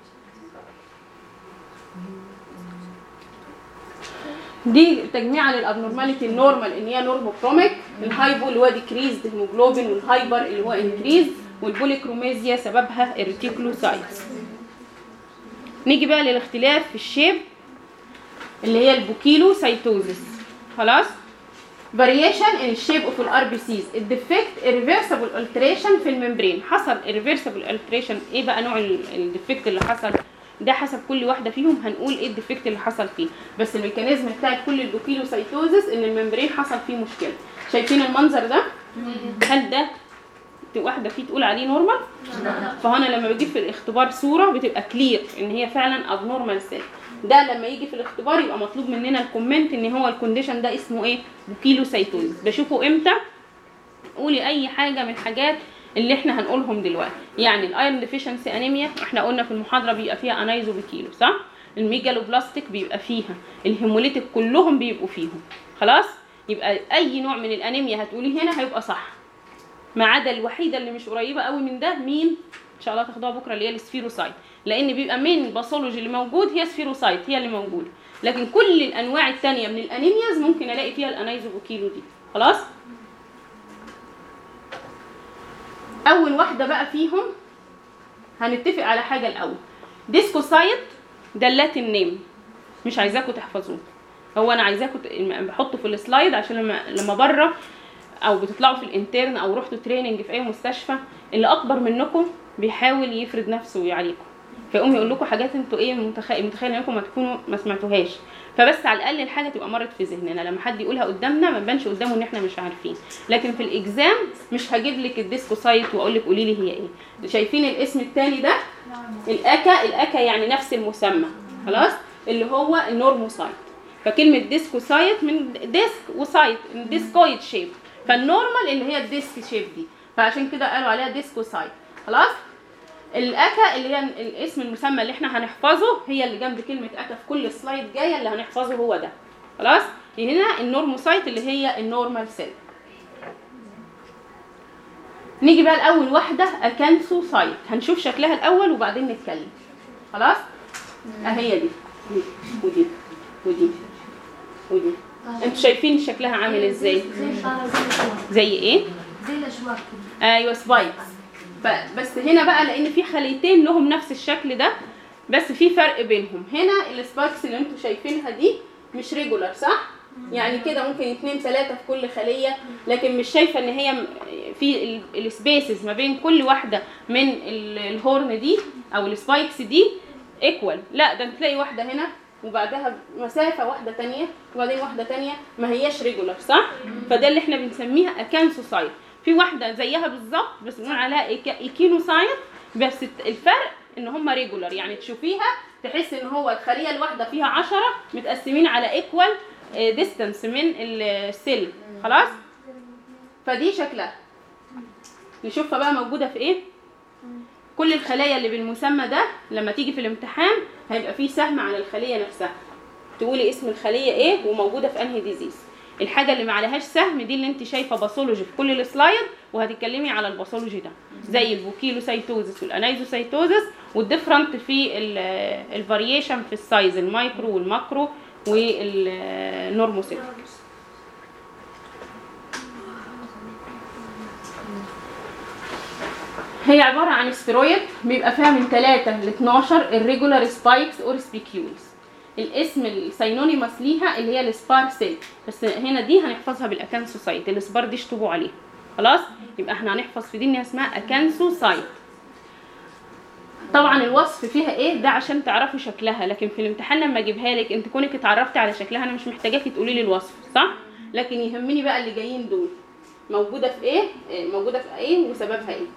دي تجميعة للابنورماليتي النورمال ان هي نورموكروميك الهايبو اللي هو ديكريزد هيموجلوبين والهايبر اللي هو انكريز والبوليكروميزيا سببها الريتيكولوسايتس نيجي بقى للاختلاف في الشيب اللي هي البوكيلو سايتوزيس خلاص variation in shape of الار بي سيز الديفكت irreversible alteration في الممبرين حصل irreversible alteration ايه بقى نوع الديفكت اللي حصل ده حسب كل واحده فيهم هنقول ايه الديفكت اللي حصل فيه بس الميكانيزم بتاع كل البوكيلوسايتوزس ان الممبرين حصل فيه مشكله شايفين المنظر ده هل ده واحده فيه تقول عليه نورمال فهنا لما بجيب في الاختبار صوره بتبقى كلير ان هي فعلا ابنورمال سيل ده لما يجي في الاختبار يبقى مطلوب مننا الكومنت ان هو الكونديشن ده اسمه ايه بوكيلوسايتوزس بشوفه امتى قولي اي حاجه من الحاجات اللي احنا هنقولهم دلوقتي يعني الايرون ديفيشنسي انيميا احنا قلنا في المحاضره بيبقى فيها انايزو بكيلو صح الميجالوبلاستيك بيبقى فيها الهيموليتيك كلهم بيبقوا فيهم خلاص يبقى اي نوع من الانيميا هتقولي هنا هيبقى صح ما عدا الوحيده اللي مش قريبه قوي من ده مين ان شاء الله تاخدوها بكره اللي هي السفيروسايت لان بيبقى من الباثولوجي اللي موجود هي سفيروسايت هي اللي موجوده لكن كل الانواع الثانيه من الانيمياز ممكن الاقي فيها الانايزو بكيلو دي خلاص اول واحده بقى فيهم هنتفق على حاجه الاول ديسكوسايت ده اللاتين نيم مش عايزاكم تحفظوه هو انا عايزاكم ت- بحطه في السلايد عشان لما لما بره او بتطلعوا في الانترن او رحتوا تريننج في اي مستشفى اللي اكبر منكم بيحاول يفرض نفسه عليكم فيقوم يقول لكم حاجات انتوا ايه متخيل متخيل انكم ما تكونوا ما سمعتوهاش فبس على الاقل الحاجه تبقى مرت في ذهننا لما حد يقولها قدامنا ما تبانش قدامه ان احنا مش عارفين لكن في الاكزام مش هجيب لك الديسكوسايت واقول لك قولي لي هي ايه شايفين الاسم الثاني ده الاكا الاكا يعني نفس المسمى خلاص اللي هو النورموسايت فكلمه ديسكوسايت من ديسك وسايت ديسكويد شيب فالنورمال اللي هي الديسك شيب دي فعشان كده قالوا عليها ديسكوسايت خلاص الاكا اللي هي الاسم المسمى اللي احنا هنحفظه هي اللي جنب كلمه اكا في كل سلايد جايه اللي هنحفظه هو ده خلاص هنا النورموسايت اللي هي النورمال سيل نيجي بقى لاول واحده اكانثوسايت هنشوف شكلها الاول وبعدين نتكلم خلاص اهي دي دي ودي ودي ودي انتوا شايفين شكلها عامل ازاي زي آه، زي الأشواك زي ايه زي الاشواك كده. ايوه سبايكس فبس هنا بقى لان في خليتين لهم نفس الشكل ده بس في فرق بينهم هنا السبايكس اللي انتوا شايفينها دي مش ريجولار صح يعني كده ممكن اتنين تلاتة في كل خلية لكن مش شايفة ان هي م- في السبيسز ما بين كل واحدة من ال- الهورن دي او السبايكس دي ايكوال لا ده تلاقي واحدة هنا وبعدها مسافة واحدة تانية وبعدين واحدة تانية ما هياش ريجولار صح؟ فده اللي احنا بنسميها اكانسوسايت في واحدة زيها بالظبط بس بنقول عليها إيكا- ايكينوسايت بس الت- الفرق ان هم ريجولار يعني تشوفيها تحس ان هو الخلية الواحدة فيها عشرة متقسمين على ايكوال ديستانس من السيل خلاص؟ فدي شكلها نشوفها بقى موجودة في ايه؟ كل الخلايا اللي بالمسمى ده لما تيجي في الامتحان هيبقى فيه سهم على الخلية نفسها تقولي اسم الخلية ايه وموجودة في انهي ديزيز الحاجه اللي ما عليهاش سهم دي اللي انت شايفه باثولوجي في كل السلايد وهتتكلمي على الباثولوجي ده زي البوكيلوسايتوزس والانايزوسايتوزس والديفرنت في الفاريشن في السايز المايكرو والماكرو والنورموسيتك هي عبارة عن ستيرويد بيبقى فيها من 3 ل 12 الريجولار سبايكس اور سبيكيولز الاسم السينونيمس ليها اللي هي السبار سيل بس هنا دي هنحفظها بالاكانسوسايت السبار دي اشطبوا عليها خلاص يبقى احنا هنحفظ في دي انها اسمها اكانسوسايت طبعا الوصف فيها ايه ده عشان تعرفوا شكلها لكن في الامتحان لما اجيبها لك انت كونك اتعرفتي على شكلها انا مش محتاجاكي تقولي لي الوصف صح لكن يهمني بقى اللي جايين دول موجوده في ايه إيه، موجوده في ايه وسببها ايه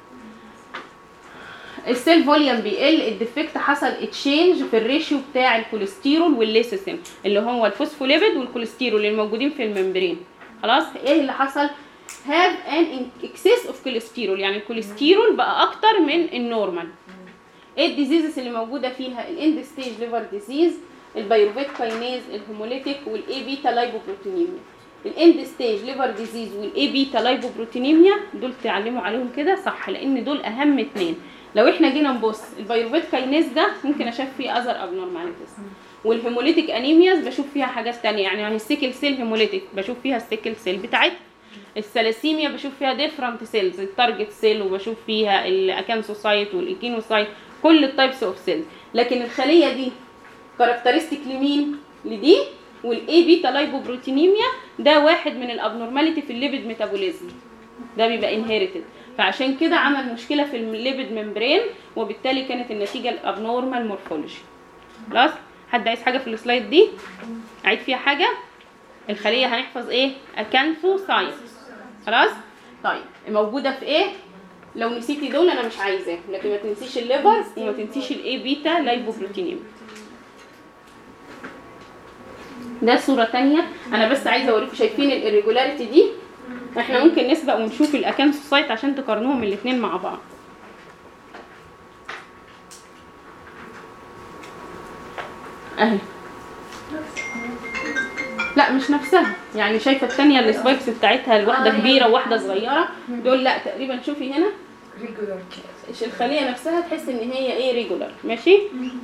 السيل فوليوم بيقل الديفكت حصل اتشينج في الريشيو بتاع الكوليسترول والليسيسين اللي هو الفوسفوليبيد والكوليسترول اللي موجودين في الممبرين خلاص ايه اللي حصل هاف ان اكسس اوف كوليسترول يعني الكوليسترول بقى اكتر من النورمال ايه الديزيزز اللي موجوده فيها الاند ستيج ليفر ديزيز البيروفيت كاينيز الهيموليتيك والاي بيتا لايبوبروتينيميا الاند ستيج ليفر ديزيز والاي بيتا لايبوبروتينيميا دول تعلموا عليهم كده صح لان دول اهم اتنين لو احنا جينا نبص البيروفيت كاينيز ده ممكن اشوف فيه اذر ابنورماليتيز والهيموليتيك انيمياز بشوف فيها حاجات تانية يعني السيكل سيل هيموليتيك بشوف فيها السيكل سيل بتاعتها الثلاسيميا بشوف فيها ديفرنت سيلز التارجت سيل وبشوف فيها الاكانسوسايت والايكينوسايت كل التايبس اوف سيلز لكن الخليه دي كاركترستيك لمين لدي والاي بيتا لايبوبروتينيميا ده واحد من الابنورماليتي في الليبيد ميتابوليزم ده بيبقى انهيرتد فعشان كده عمل مشكله في الليبيد ممبرين وبالتالي كانت النتيجه الابنورمال مورفولوجي خلاص حد عايز حاجه في السلايد دي اعيد فيها حاجه الخليه هنحفظ ايه اكانثوسايت خلاص طيب موجوده في ايه لو نسيتي دول انا مش عايزاه لكن ما تنسيش الليفر وما تنسيش الاي بيتا لايبوبروتينيم ده صورة تانية انا بس عايزة اوريكم شايفين الirregularity دي احنا ممكن نسبق ونشوف الاكانثوسايت عشان تقارنوهم الاتنين مع بعض اهي لا مش نفسها يعني شايفه الثانيه السبايكس بتاعتها الواحده كبيره وواحده صغيره دول لا تقريبا شوفي هنا إيش الخليه نفسها تحس ان هي ايه ريجولار ماشي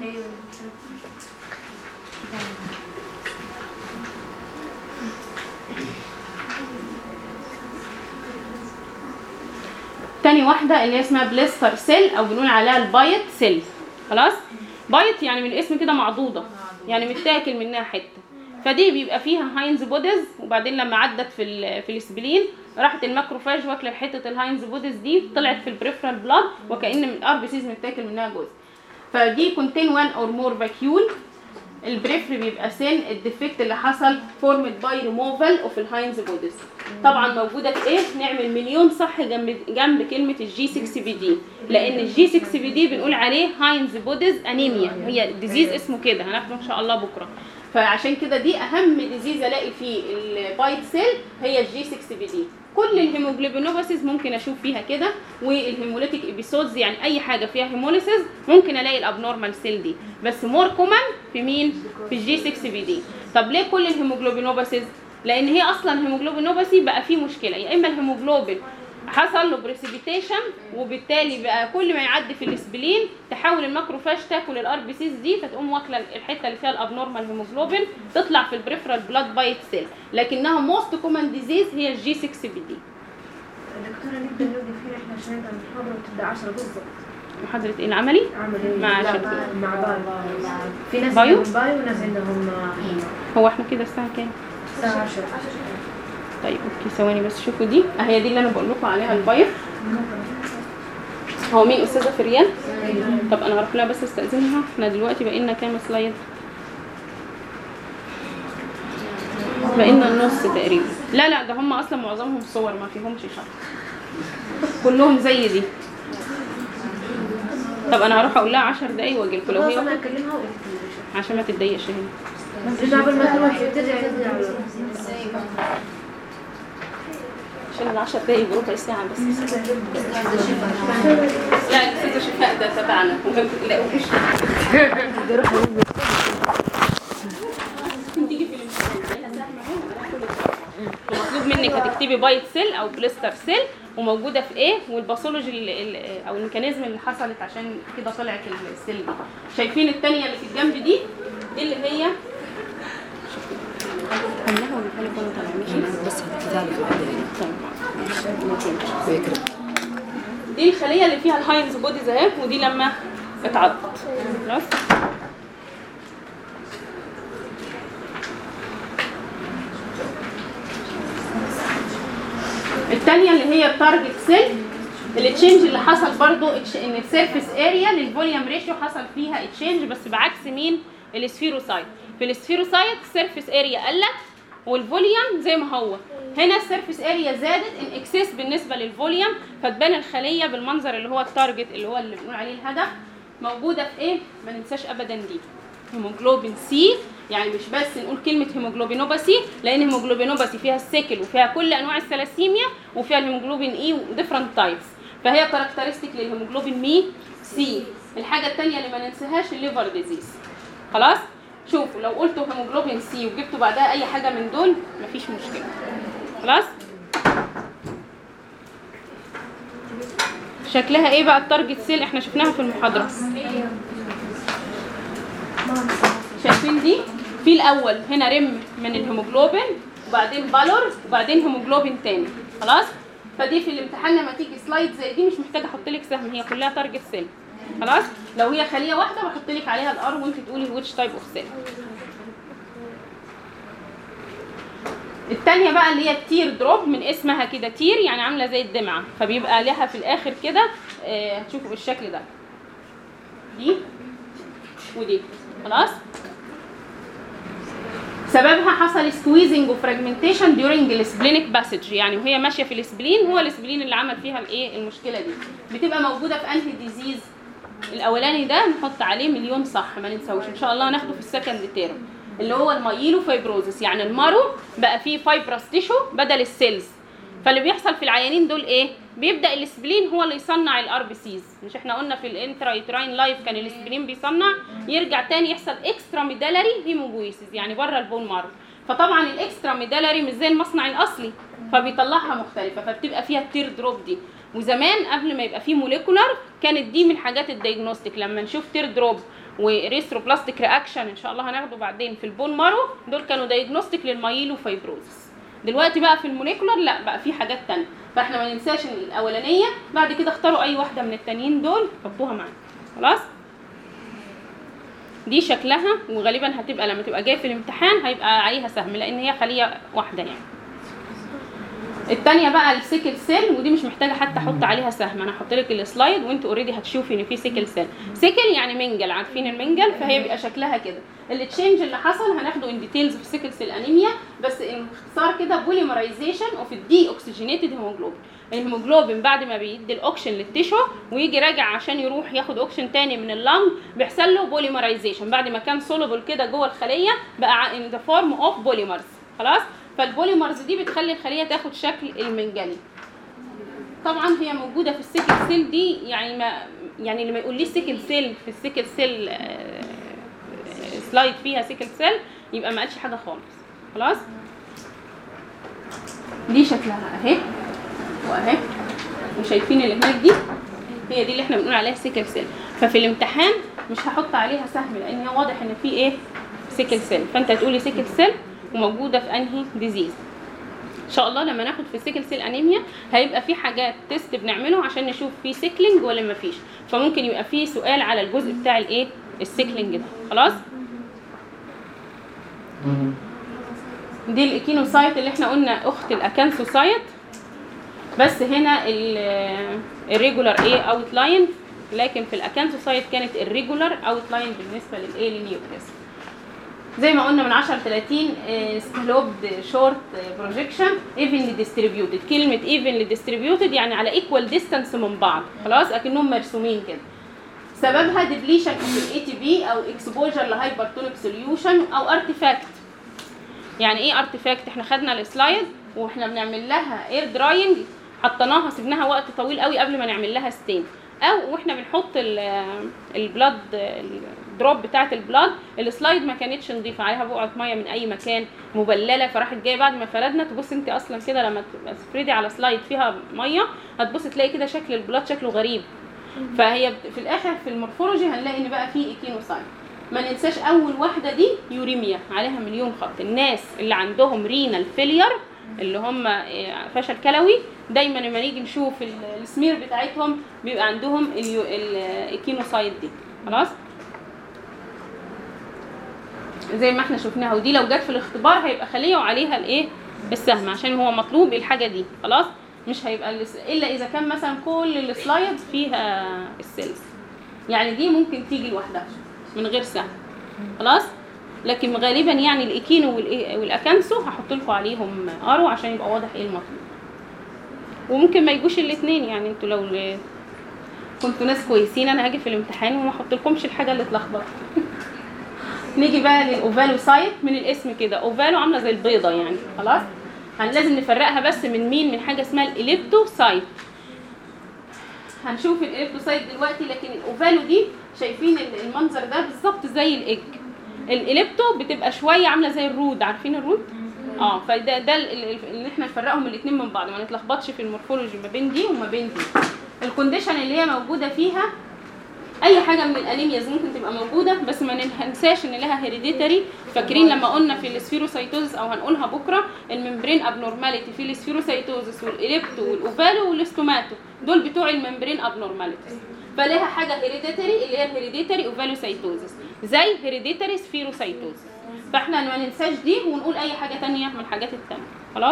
تاني واحدة اللي هي اسمها بليستر سيل او بنقول عليها البايت سيل خلاص بايت يعني من الاسم كده معضوضة يعني متاكل منها حتة فدي بيبقى فيها هاينز بوديز وبعدين لما عدت في ال في الاسبلين راحت الماكروفاج واكله حته الهاينز بوديز دي طلعت في البريفرال بلاد وكان من الار بي سيز متاكل منها جزء فدي كونتين وان اور مور فاكيول البريفري بيبقى سن الديفكت اللي حصل فورمد باي ريموفال اوف الهاينز بوديز طبعا موجوده في ايه نعمل مليون صح جنب جنب كلمه الجي 6 بي دي لان الجي 6 بي دي بنقول عليه هاينز بوديز انيميا هي ديزيز اسمه كده هناخده ان شاء الله بكره فعشان كده دي اهم ديزيز الاقي في البايت سيل هي الجي 6 بي دي كل الهيموجلوبينوباثيز ممكن اشوف فيها كده والهيموليتيك ابيسودز يعني اي حاجه فيها هيموليسيس ممكن الاقي الابنورمال سيل دي بس مور كومن في مين في الجي 6 بي دي طب ليه كل الهيموجلوبينوباثيز لان هي اصلا هيموجلوبينوباثي بقى فيه مشكله يا اما الهيموجلوبين حصل له بريسيبيتيشن وبالتالي بقى كل ما يعدي في الاسبلين تحاول الماكروفاج تاكل الار بي سيز دي فتقوم واكله الحته اللي فيها الابنورمال هيموجلوبين تطلع في البريفرال بلاد بايت سيل لكنها موست كومن ديزيز هي الجي 6 بي دي دكتورة نقدر نوقف هنا احنا عشان نبدا المحاضرة وتبدا 10 بالضبط محاضره ايه العملي عمل مع لا، شكل. مع بايو في ناس بايو؟ عندهم بايو وناس عندهم هيما هو احنا كده الساعه كام الساعة 10 طيب اوكي ثواني بس شوفوا دي اهي دي اللي انا بقول لكم عليها الباير هو مين استاذه فريان طب انا هروح لها بس استاذنها احنا دلوقتي بقينا كام سلايد بقينا النص تقريبا لا لا ده هم اصلا معظمهم صور ما فيهمش شرح كلهم زي دي طب انا هروح اقول لها 10 دقايق واجي لكم لو خلاص هي انا وقت اكلمها وقلت عشان ما تتضايقش هنا ترجع قبل ما تروح ترجع ترجع عشان ال 10 دقايق بربع ساعه بس لا الاستاذه شفاء ده تبعنا ما تقلقوش تيجي في الامتحان هي سهله اهو أنا كل انك هتكتبي بايت سيل او بليستر سيل وموجوده في ايه والباثولوجي ال- ال- او الميكانيزم اللي حصلت عشان كده طلعت السيل دي شايفين الثانيه اللي في الجنب دي دي اللي هي خليها ونخلي كله طالع ماشي بس هتتعرف بعدين طيب دي الخليه اللي فيها الهاينز بوديز اهي ودي لما اتعضت خلاص الثانيه اللي هي التارجت سيل التشينج اللي حصل برضو اتش- ان السيرفيس اريا للفوليوم ريشيو حصل فيها تشينج بس بعكس مين السفيروسايت في السفيروسايت السيرفيس اريا قلت والفوليوم زي ما هو هنا السيرفيس اريا زادت ان اكسس بالنسبه للفوليوم فتبان الخليه بالمنظر اللي هو التارجت اللي هو اللي بنقول عليه الهدف موجوده في ايه ما ننساش ابدا دي هيموجلوبين سي يعني مش بس نقول كلمه هيموجلوبينوباثي لان هيموجلوبينوباثي فيها السيكل وفيها كل انواع الثلاسيميا وفيها الهيموجلوبين اي وديفرنت تايبس فهي كاركترستيك للهيموجلوبين مي سي الحاجه الثانيه اللي ما ننساهاش الليفر ديزيز خلاص شوفوا لو قلتوا هيموجلوبين سي وجبتوا بعدها اي حاجه من دول مفيش مشكله خلاص شكلها ايه بقى التارجت سيل احنا شفناها في المحاضره شايفين دي في الاول هنا رم من الهيموجلوبين وبعدين بالور وبعدين هيموجلوبين تاني خلاص فدي في الامتحان لما تيجي سلايد زي دي مش محتاجه احط لك سهم هي كلها تارجت سيل خلاص لو هي خليه واحده بحط لك عليها الار وانت تقولي ويتش تايب اوف سيل التانية بقى اللي هي التير دروب من اسمها كده تير يعني عاملة زي الدمعة فبيبقى لها في الآخر كده آه، هتشوفوا بالشكل ده دي ودي خلاص سببها حصل سكويزنج وفراجمنتيشن ديورنج السبلينيك باسج يعني وهي ماشيه في السبلين هو السبلين اللي عمل فيها الايه المشكله دي بتبقى موجوده في انهي ديزيز الاولاني ده نحط عليه مليون صح ما ننساوش ان شاء الله هناخده في السكند تيرم اللي هو المايلو فايبروزس يعني المارو بقى فيه فايبرس تيشو بدل السيلز فاللي بيحصل في العيانين دول ايه بيبدا الاسبلين هو اللي يصنع الار بي سيز مش احنا قلنا في الانترا يوتراين لايف كان الاسبلين بيصنع يرجع تاني يحصل اكسترا ميدالري هيموجويسيس يعني بره البون مارو فطبعا الاكسترا ميدالري مش زي المصنع الاصلي فبيطلعها مختلفه فبتبقى فيها التير دروب دي وزمان قبل ما يبقى فيه موليكولار كانت دي من حاجات الدايجنوستيك لما نشوف تير دروب وريستروبلاستيك رياكشن ان شاء الله هناخده بعدين في البون مارو دول كانوا دايجنوستيك للمايلو فايبروزس دلوقتي بقى في الموليكولار لا بقى في حاجات تانية فاحنا ما ننساش إن الاولانيه بعد كده اختاروا اي واحده من التانيين دول حطوها معانا خلاص دي شكلها وغالبا هتبقى لما تبقى جايه في الامتحان هيبقى عليها سهم لان هي خليه واحده يعني التانية بقى السيكل سيل ودي مش محتاجة حتى احط عليها سهم انا هحط لك السلايد وانت اوريدي هتشوفي ان في سيكل سيل سيكل يعني منجل عارفين المنجل فهي بيبقى شكلها كده التشينج اللي حصل هناخده ان ديتيلز في سيكل سيل انيميا بس باختصار كده بوليمرايزيشن اوف الدي اوكسجينيتد هيموجلوبين الهيموجلوبين بعد ما بيدي الاوكسجين للتيشو ويجي راجع عشان يروح ياخد اوكسجين تاني من اللنج بيحصل له بوليمرايزيشن بعد ما كان سولوبل كده جوه الخليه بقى ان ذا فورم اوف بوليمرز خلاص فالبوليمرز دي بتخلي الخليه تاخد شكل المنجلي طبعا هي موجوده في السيكل سيل دي يعني ما يعني اللي ما يقوليش سيكل سيل في السيكل سيل آه، سلايد فيها سيكل سيل يبقى ما قالش حاجه خالص خلاص دي شكلها اهي واهي وشايفين اللي هناك دي هي دي اللي احنا بنقول عليها سيكل سيل ففي الامتحان مش هحط عليها سهم لان هي واضح ان في ايه سيكل سيل فانت هتقولي سيكل سيل وموجوده في انهي ديزيز ان شاء الله لما ناخد في سيكل سيل انيميا هيبقى في حاجات تيست بنعمله عشان نشوف في سيكلينج ولا ما فيش فممكن يبقى في سؤال على الجزء بتاع الايه السيكلينج ده خلاص دي الاكينوسايت اللي احنا قلنا اخت الاكانثوسايت بس هنا الريجولار ايه اوت لاين لكن في الاكانثوسايت كانت الريجولار اوت لاين بالنسبه للايه للنيوكليس زي ما قلنا من 10 30 سلوبد شورت بروجيكشن ايفنلي ديستريبيوتد كلمه ايفنلي ديستريبيوتد يعني على ايكوال ديستانس من بعض خلاص اكنهم مرسومين كده سببها ديبليشن اوف الاي تي بي او اكسبوجر لهايبرتونيك سوليوشن او ارتيفاكت يعني ايه ارتيفاكت احنا خدنا السلايد واحنا بنعمل لها اير دراينج حطيناها سيبناها وقت طويل قوي قبل ما نعمل لها ستين او واحنا بنحط ال- البلاد الدروب بتاعه البلاد السلايد ما كانتش نظيفه عليها بقعه ميه من اي مكان مبلله فراحت جايه بعد ما فردنا تبص انت اصلا كده لما تبقى تفردي على سلايد فيها ميه هتبص تلاقي كده شكل البلاد شكله غريب فهي بت- في الاخر في المورفولوجي هنلاقي ان بقى فيه ايكينوسايت ما ننساش اول واحده دي يوريميا عليها مليون خط الناس اللي عندهم رينال فيلير اللي هم آه، فشل كلوي دايما لما نيجي نشوف ال- السمير بتاعتهم بيبقى عندهم اليو- الايكينوسايت دي خلاص زي ما احنا شفناها ودي لو جت في الاختبار هيبقى خليه وعليها الايه السهم عشان هو مطلوب الحاجه دي خلاص مش هيبقى الس- الا اذا كان مثلا كل السلايد فيها السيلز يعني دي ممكن تيجي لوحدها من غير سهم خلاص لكن غالبا يعني الايكينو والإيه- والاكانسو هحط لكم عليهم ارو عشان يبقى واضح ايه المطلوب وممكن ما يجوش الاثنين يعني انتوا لو ل- كنتوا ناس كويسين انا هاجي في الامتحان وما احط لكمش الحاجه اللي اتلخبطت نيجي بقى للاوفالو سايت من الاسم كده اوفالو عامله زي البيضه يعني خلاص هن لازم نفرقها بس من مين من حاجه اسمها الاليبتو سايت هنشوف الاليبتو سايت دلوقتي لكن الاوفالو دي شايفين ال- المنظر ده بالظبط زي الايج الاليبتو بتبقى شويه عامله زي الرود عارفين الرود اه فده ده ال- ال- اللي احنا نفرقهم الاثنين من بعض ما نتلخبطش في المورفولوجي ما بين دي وما بين دي الكونديشن اللي هي موجوده فيها اي حاجه من الانيمياز ممكن تبقى موجوده بس ما ننساش ان لها هيريديتري فاكرين لما قلنا في السفيروسايتوزس او هنقولها بكره الممبرين ابنورماليتي في السفيروسايتوزس والاليبتو والاوفالو والاستوماتو دول بتوع الممبرين ابنورماليتيز فلها حاجه هيريديتري اللي هي الهيريديتري اوفالوسايتوزس زي هيريديتري سفيروسايتوزس فاحنا ما ننساش دي ونقول اي حاجه تانية من الحاجات التانية خلاص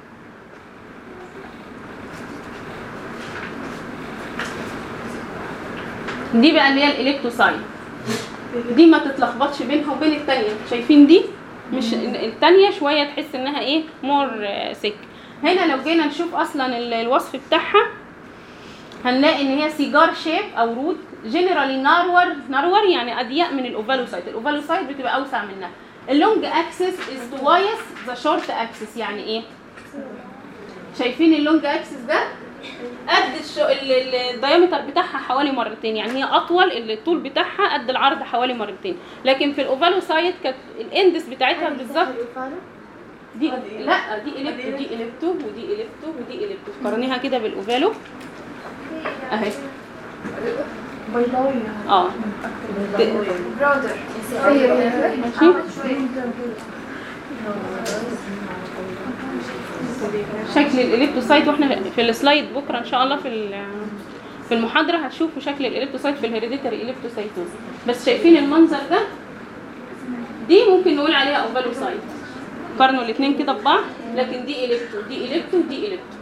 دي بقى اللي هي الالكتروسايت دي ما تتلخبطش بينها وبين التانية شايفين دي مش التانية شوية تحس انها ايه مور سك هنا لو جينا نشوف اصلا ال- الوصف بتاعها هنلاقي ان هي سيجار شيب او رود جنرالي نارور نارور يعني اضيق من الاوفالوسايت الاوفالوسايت بتبقى اوسع منها اللونج اكسس از توايس ذا شورت اكسس يعني ايه شايفين اللونج اكسس ده قد الشو... ال- ال- الدايمتر بتاعها حوالي مرتين يعني هي اطول الطول بتاعها قد العرض حوالي مرتين لكن في الاوفالوسايت كانت الاندس بتاعتها بالظبط دي لا دي اليبتو دي اليبتو ودي اليبتو ودي اليبتو قارنيها كده بالاوفالو اهي اه برودر ماشي شكل الاليبتوسايت واحنا في السلايد بكره ان شاء الله في ال- في المحاضره هتشوفوا شكل الاليبتوسايت في الهيريديتري اليبتوسايتوز بس شايفين المنظر ده دي ممكن نقول عليها اوفالوسايت قارنوا الاثنين كده ببعض لكن دي اليبتو دي اليبتو دي اليبتو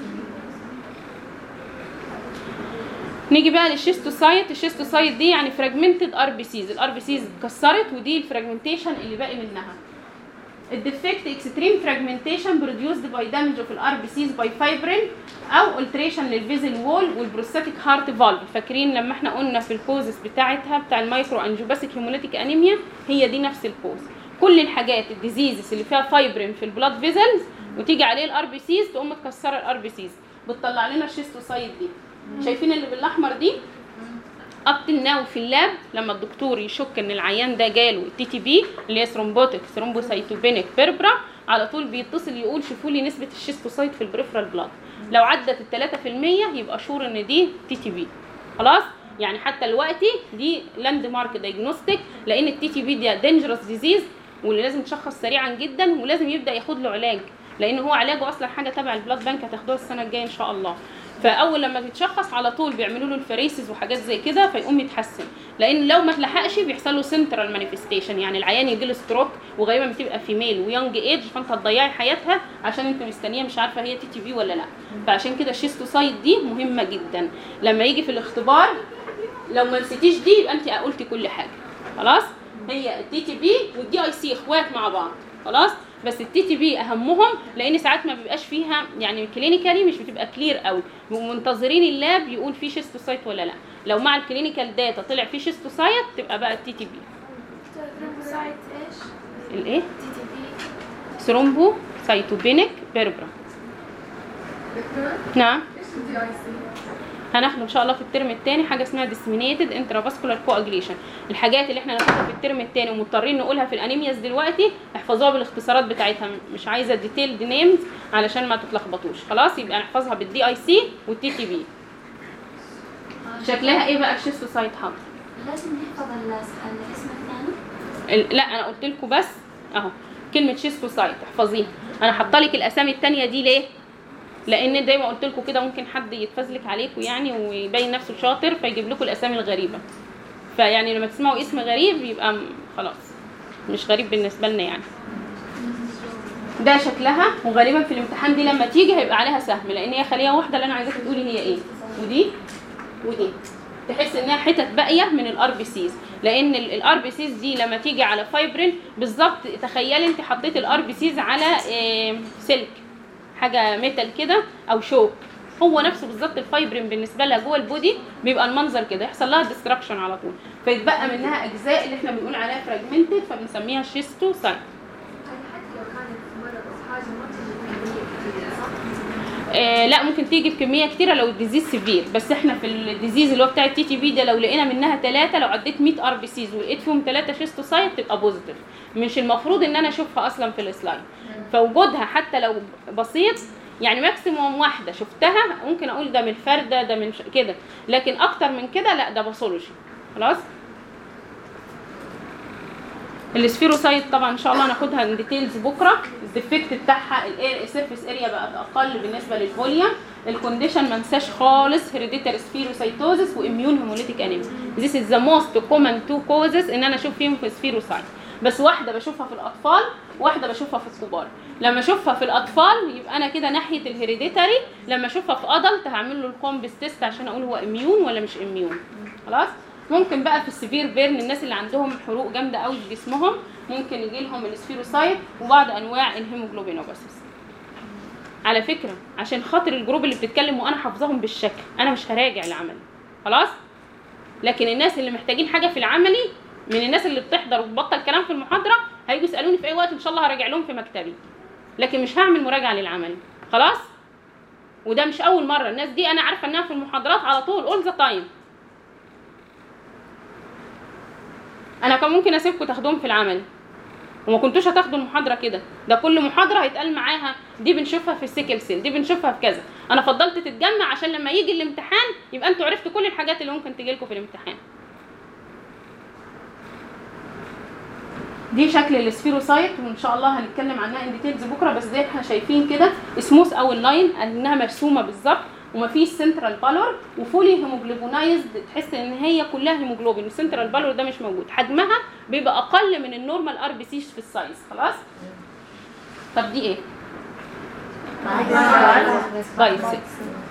نيجي بقى للشيستوسايت الشيستوسايت دي يعني فراجمنتد ار بي سيز الار بي سيز اتكسرت ودي الفراجمنتيشن اللي باقي منها الديفكت اكستريم فراجمنتيشن بروديوسد باي دامج اوف الار بي سيز باي فايبرين او التريشن للفيزل وول والبروستاتيك هارت فالف فاكرين لما احنا قلنا في الكوزس بتاعتها بتاع المايكرو انجيوباسيك هيموليتيك انيميا هي دي نفس الكوز كل الحاجات الديزيزز اللي فيها فايبرين في البلاد فيزلز وتيجي عليه الار بي سيز تقوم متكسره الار بي سيز بتطلع لنا الشيستوسايت دي شايفين اللي بالاحمر دي اب ناو في اللاب لما الدكتور يشك ان العيان ده جاله التي تي بي اللي هي ثرومبوتيك ثرومبوسايتوبينيك بيربرا على طول بيتصل يقول شوفوا لي نسبه الشيستوسايت في البريفرال بلاد لو عدت ال 3% يبقى شور ان دي تي تي بي خلاص يعني حتى دلوقتي دي لاند مارك دايجنوستيك لان التي تي بي دي دينجرس ديزيز واللي لازم تشخص سريعا جدا ولازم يبدا ياخد له علاج لان هو علاجه اصلا حاجه تبع البلاد بانك هتاخدوها السنه الجايه ان شاء الله فاول لما تتشخص على طول بيعملوا له الفريسز وحاجات زي كده فيقوم يتحسن لان لو ما اتلحقش بيحصل له سنترال مانيفستيشن يعني العيان يجي له ستروك وغالبا بتبقى فيميل ويونج ايج فانت هتضيعي حياتها عشان انت مستنيه مش عارفه هي تي تي بي ولا لا فعشان كده الشيستوسايت دي مهمه جدا لما يجي في الاختبار لو ما نسيتيش دي يبقى انت قلتي كل حاجه خلاص هي التي تي بي والدي اي سي اخوات مع بعض خلاص بس التي تي بي اهمهم لان ساعات ما بيبقاش فيها يعني كلينيكالي مش بتبقى كلير قوي ومنتظرين اللاب يقول في شيستوسايت ولا لا لو مع الكلينيكال داتا طلع في شيستوسايت تبقى بقى التي تي بي ثرومبوسايت ايش؟ الايه تي تي بي ثرومبو سايتوبينيك بيربرا نعم هناخد ان شاء الله في الترم الثاني حاجه اسمها disseminated intravascular coagulation الحاجات اللي احنا هناخدها في الترم الثاني ومضطرين نقولها في الانيمياز دلوقتي احفظوها بالاختصارات بتاعتها مش عايزه ديتيلد نيمز علشان ما تتلخبطوش خلاص يبقى نحفظها بالدي اي سي والتي تي بي شكلها ايه بقى الشيستوسايت حاضر لازم نحفظ الاسم الاسم الثاني ال- لا انا قلت لكم بس اهو كلمه شيستوسايت احفظيها انا حاطه لك الاسامي التانية دي ليه لان زي ما قلت لكم كده ممكن حد يتفزلك عليكم يعني ويبين نفسه شاطر فيجيب لكم الاسامي الغريبه فيعني لما تسمعوا اسم غريب يبقى م- خلاص مش غريب بالنسبه لنا يعني ده شكلها وغالبا في الامتحان دي لما تيجي هيبقى عليها سهم لان هي خليه واحده اللي انا عايزاك تقولي هي ايه ودي ودي تحس انها حتت باقيه من الار بي سيز لان الار بي سيز دي لما تيجي على فايبرين بالظبط تخيلي انت حطيت الار بي سيز على آه، سلك حاجه ميتال كده او شوك هو نفسه بالظبط الفايبرين بالنسبه لها جوه البودي بيبقى المنظر كده يحصل لها ديستراكشن على طول فيتبقى منها اجزاء اللي احنا بنقول عليها فراجمنتد فبنسميها شيستو سايت حتى لو كانت مرض أو حاجة ما تجي بكمية كتير صح؟ آه لا ممكن تيجي بكميه كتيره لو الديزيز سيفير بس احنا في الديزيز اللي هو بتاع التي تي بي ده لو لقينا منها ثلاثه لو عديت 100 ار بي سيز ولقيت فيهم ثلاثه شيستوسايت تبقى بوزيتيف مش المفروض ان انا اشوفها اصلا في السلايد فوجودها حتى لو بسيط يعني ماكسيموم واحده شفتها ممكن اقول ده من الفرده ده من ش... كده لكن اكتر من كده لا ده باثولوجي خلاص السفيروسايت طبعا ان شاء الله هناخدها ان ديتيلز بكره الديفكت بتاعها الاير سيرفيس اريا بقت اقل بالنسبه للفوليوم الكونديشن ما ننساش خالص هيريديتري سفيروسايتوزس واميون هيموليتيك انيميا ذيس از ذا موست كومن تو كوزز ان انا اشوف فيهم في سفيروسايت بس واحده بشوفها في الاطفال واحده بشوفها في الكبار لما اشوفها في الاطفال يبقى انا كده ناحيه الهيريديتري لما اشوفها في ادلت هعمل له الكومبس تيست عشان اقول هو اميون ولا مش اميون خلاص ممكن بقى في السيفير بيرن الناس اللي عندهم حروق جامده قوي في جسمهم ممكن يجي لهم السفيروسايت وبعض انواع الهيموجلوبينوباثيس على فكره عشان خاطر الجروب اللي بتتكلم وانا حافظاهم بالشكل انا مش هراجع العملي خلاص لكن الناس اللي محتاجين حاجه في العملي من الناس اللي بتحضر وتبطل كلام في المحاضره هيجوا يسالوني في اي وقت ان شاء الله هراجع لهم في مكتبي لكن مش هعمل مراجعه للعملي خلاص وده مش اول مره الناس دي انا عارفه انها في المحاضرات على طول اول ذا تايم انا كان ممكن اسيبكم تاخدوهم في العمل وما كنتوش هتاخدوا المحاضره كده ده كل محاضره هيتقال معاها دي بنشوفها في السيكل سيل دي بنشوفها في كذا انا فضلت تتجمع عشان لما يجي الامتحان يبقى انتوا عرفتوا كل الحاجات اللي ممكن تجي لكم في الامتحان دي شكل السفيروسايت وان شاء الله هنتكلم عنها ان ديتيلز بكره بس زي احنا شايفين كده سموث او اللاين انها مرسومه بالظبط ومفيش سنترال بالور وفولي هيموجلوبينايزد تحس ان هي كلها هيموجلوبين السنترال بالور ده مش موجود حجمها بيبقى اقل من النورمال ار بي سيز في السايز خلاص طب دي ايه بايسكس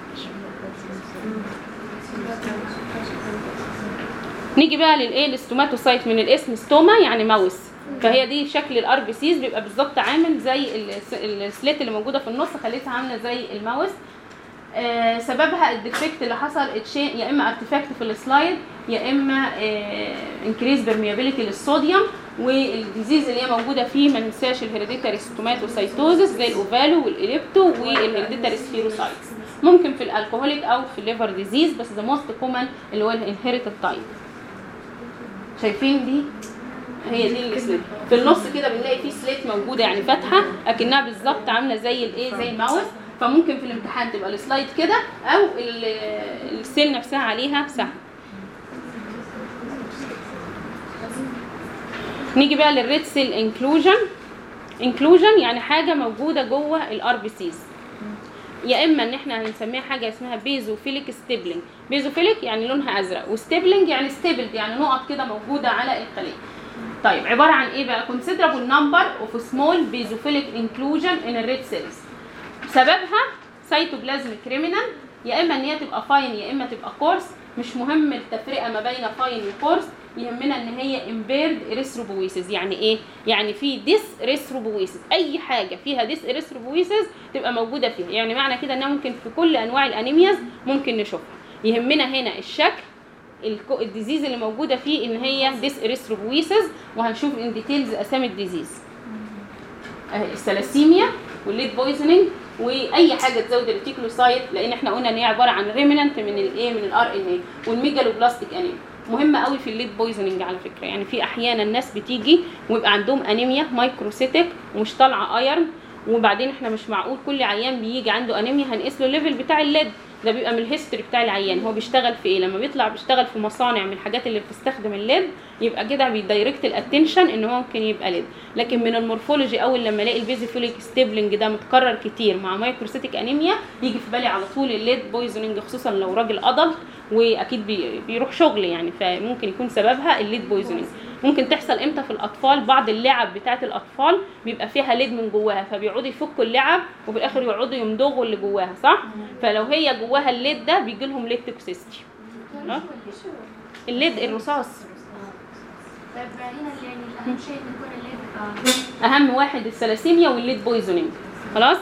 نيجي بقى للايه الاستوماتوسايت من الاسم ستوما يعني ماوس فهي دي شكل الار بي سيز بيبقى بالظبط عامل زي الس- السليت اللي موجوده في النص خليتها عامله زي الماوس آه سببها الديفكت اللي حصل اتشين يا اما ارتفاكت في السلايد يا اما انكريز برميابيليتي للصوديوم والديزيز اللي هي موجوده فيه ما ننساش الهيريديتاري ستوماتوسايتوزس زي الاوفالو والاليبتو والهيريديتاري سفيروسايتس ممكن في الالكوهوليك او في الليفر ديزيز بس ذا موست كومن اللي هو الانهيرتد تايب شايفين دي هي دي السليت في النص كده بنلاقي فيه سليت موجوده يعني فاتحه اكنها بالظبط عامله زي الايه زي الماوس فممكن في الامتحان تبقى السلايد كده او ال- السيل نفسها عليها سهم نيجي بقى للريد سيل انكلوجن انكلوجن يعني حاجه موجوده جوه الار بي سيز يا اما ان احنا هنسميها حاجه اسمها بيزوفيليك ستيبلينج بيزوفيليك يعني لونها ازرق وستيبلينج يعني ستيبلد يعني نقط كده موجوده على الخليه طيب عباره عن ايه بقى considerable number of small basophilic inclusion in the red cells سببها سيتوبلازميك كريمينال يا اما ان هي تبقى فاين يا اما تبقى كورس مش مهم التفرقه ما بين فاين وكورس يهمنا ان هي امبيرد اريثروبويسز يعني ايه يعني في ديس اريثروبويسز اي حاجه فيها ديس اريثروبويسز تبقى موجوده فيها يعني معنى كده انها ممكن في كل انواع الانيمياز ممكن نشوفها يهمنا هنا الشكل الكو- الديزيز اللي موجوده فيه ان هي ديس اريثروبويسز وهنشوف ان ديتيلز اسامي الديزيز اهي الثلاسيميا والليد بويزنينج واي حاجه تزود الريتيكولوسايت لان احنا قلنا ان هي عباره عن ريمننت من الايه من الار ان اي والميجالوبلاستيك انيميا مهمه قوي في الليد بويزنينج على فكره يعني في احيانا الناس بتيجي ويبقى عندهم انيميا مايكروسيتك ومش طالعه ايرن وبعدين احنا مش معقول كل عيان بيجي عنده انيميا هنقيس له الليفل بتاع الليد ده بيبقى من الهيستوري بتاع العيان هو بيشتغل في ايه لما بيطلع بيشتغل في مصانع من الحاجات اللي بتستخدم الليد يبقى كده بيدايركت الاتنشن ان هو ممكن يبقى ليد لكن من المورفولوجي اول لما الاقي البيزيفوليك ستيبلنج ده متكرر كتير مع مايكروسيتك انيميا يجي في بالي على طول الليد بويزنينج خصوصا لو راجل ادلت واكيد بي- بيروح شغل يعني فممكن يكون سببها الليد بويزنينج ممكن تحصل امتى في الاطفال بعض اللعب بتاعه الاطفال بيبقى فيها ليد من جواها فبيقعدوا يفكوا اللعب وفي الاخر يقعدوا يمضغوا اللي جواها صح فلو هي جواها الليد ده بيجي لهم ليد توكسيستي ها؟ الليد الرصاص طيب هنا اللي يعني الاهم شيء انه يكون الليد آه، اهم واحد الثلاسيميا والليد بويزنينج خلاص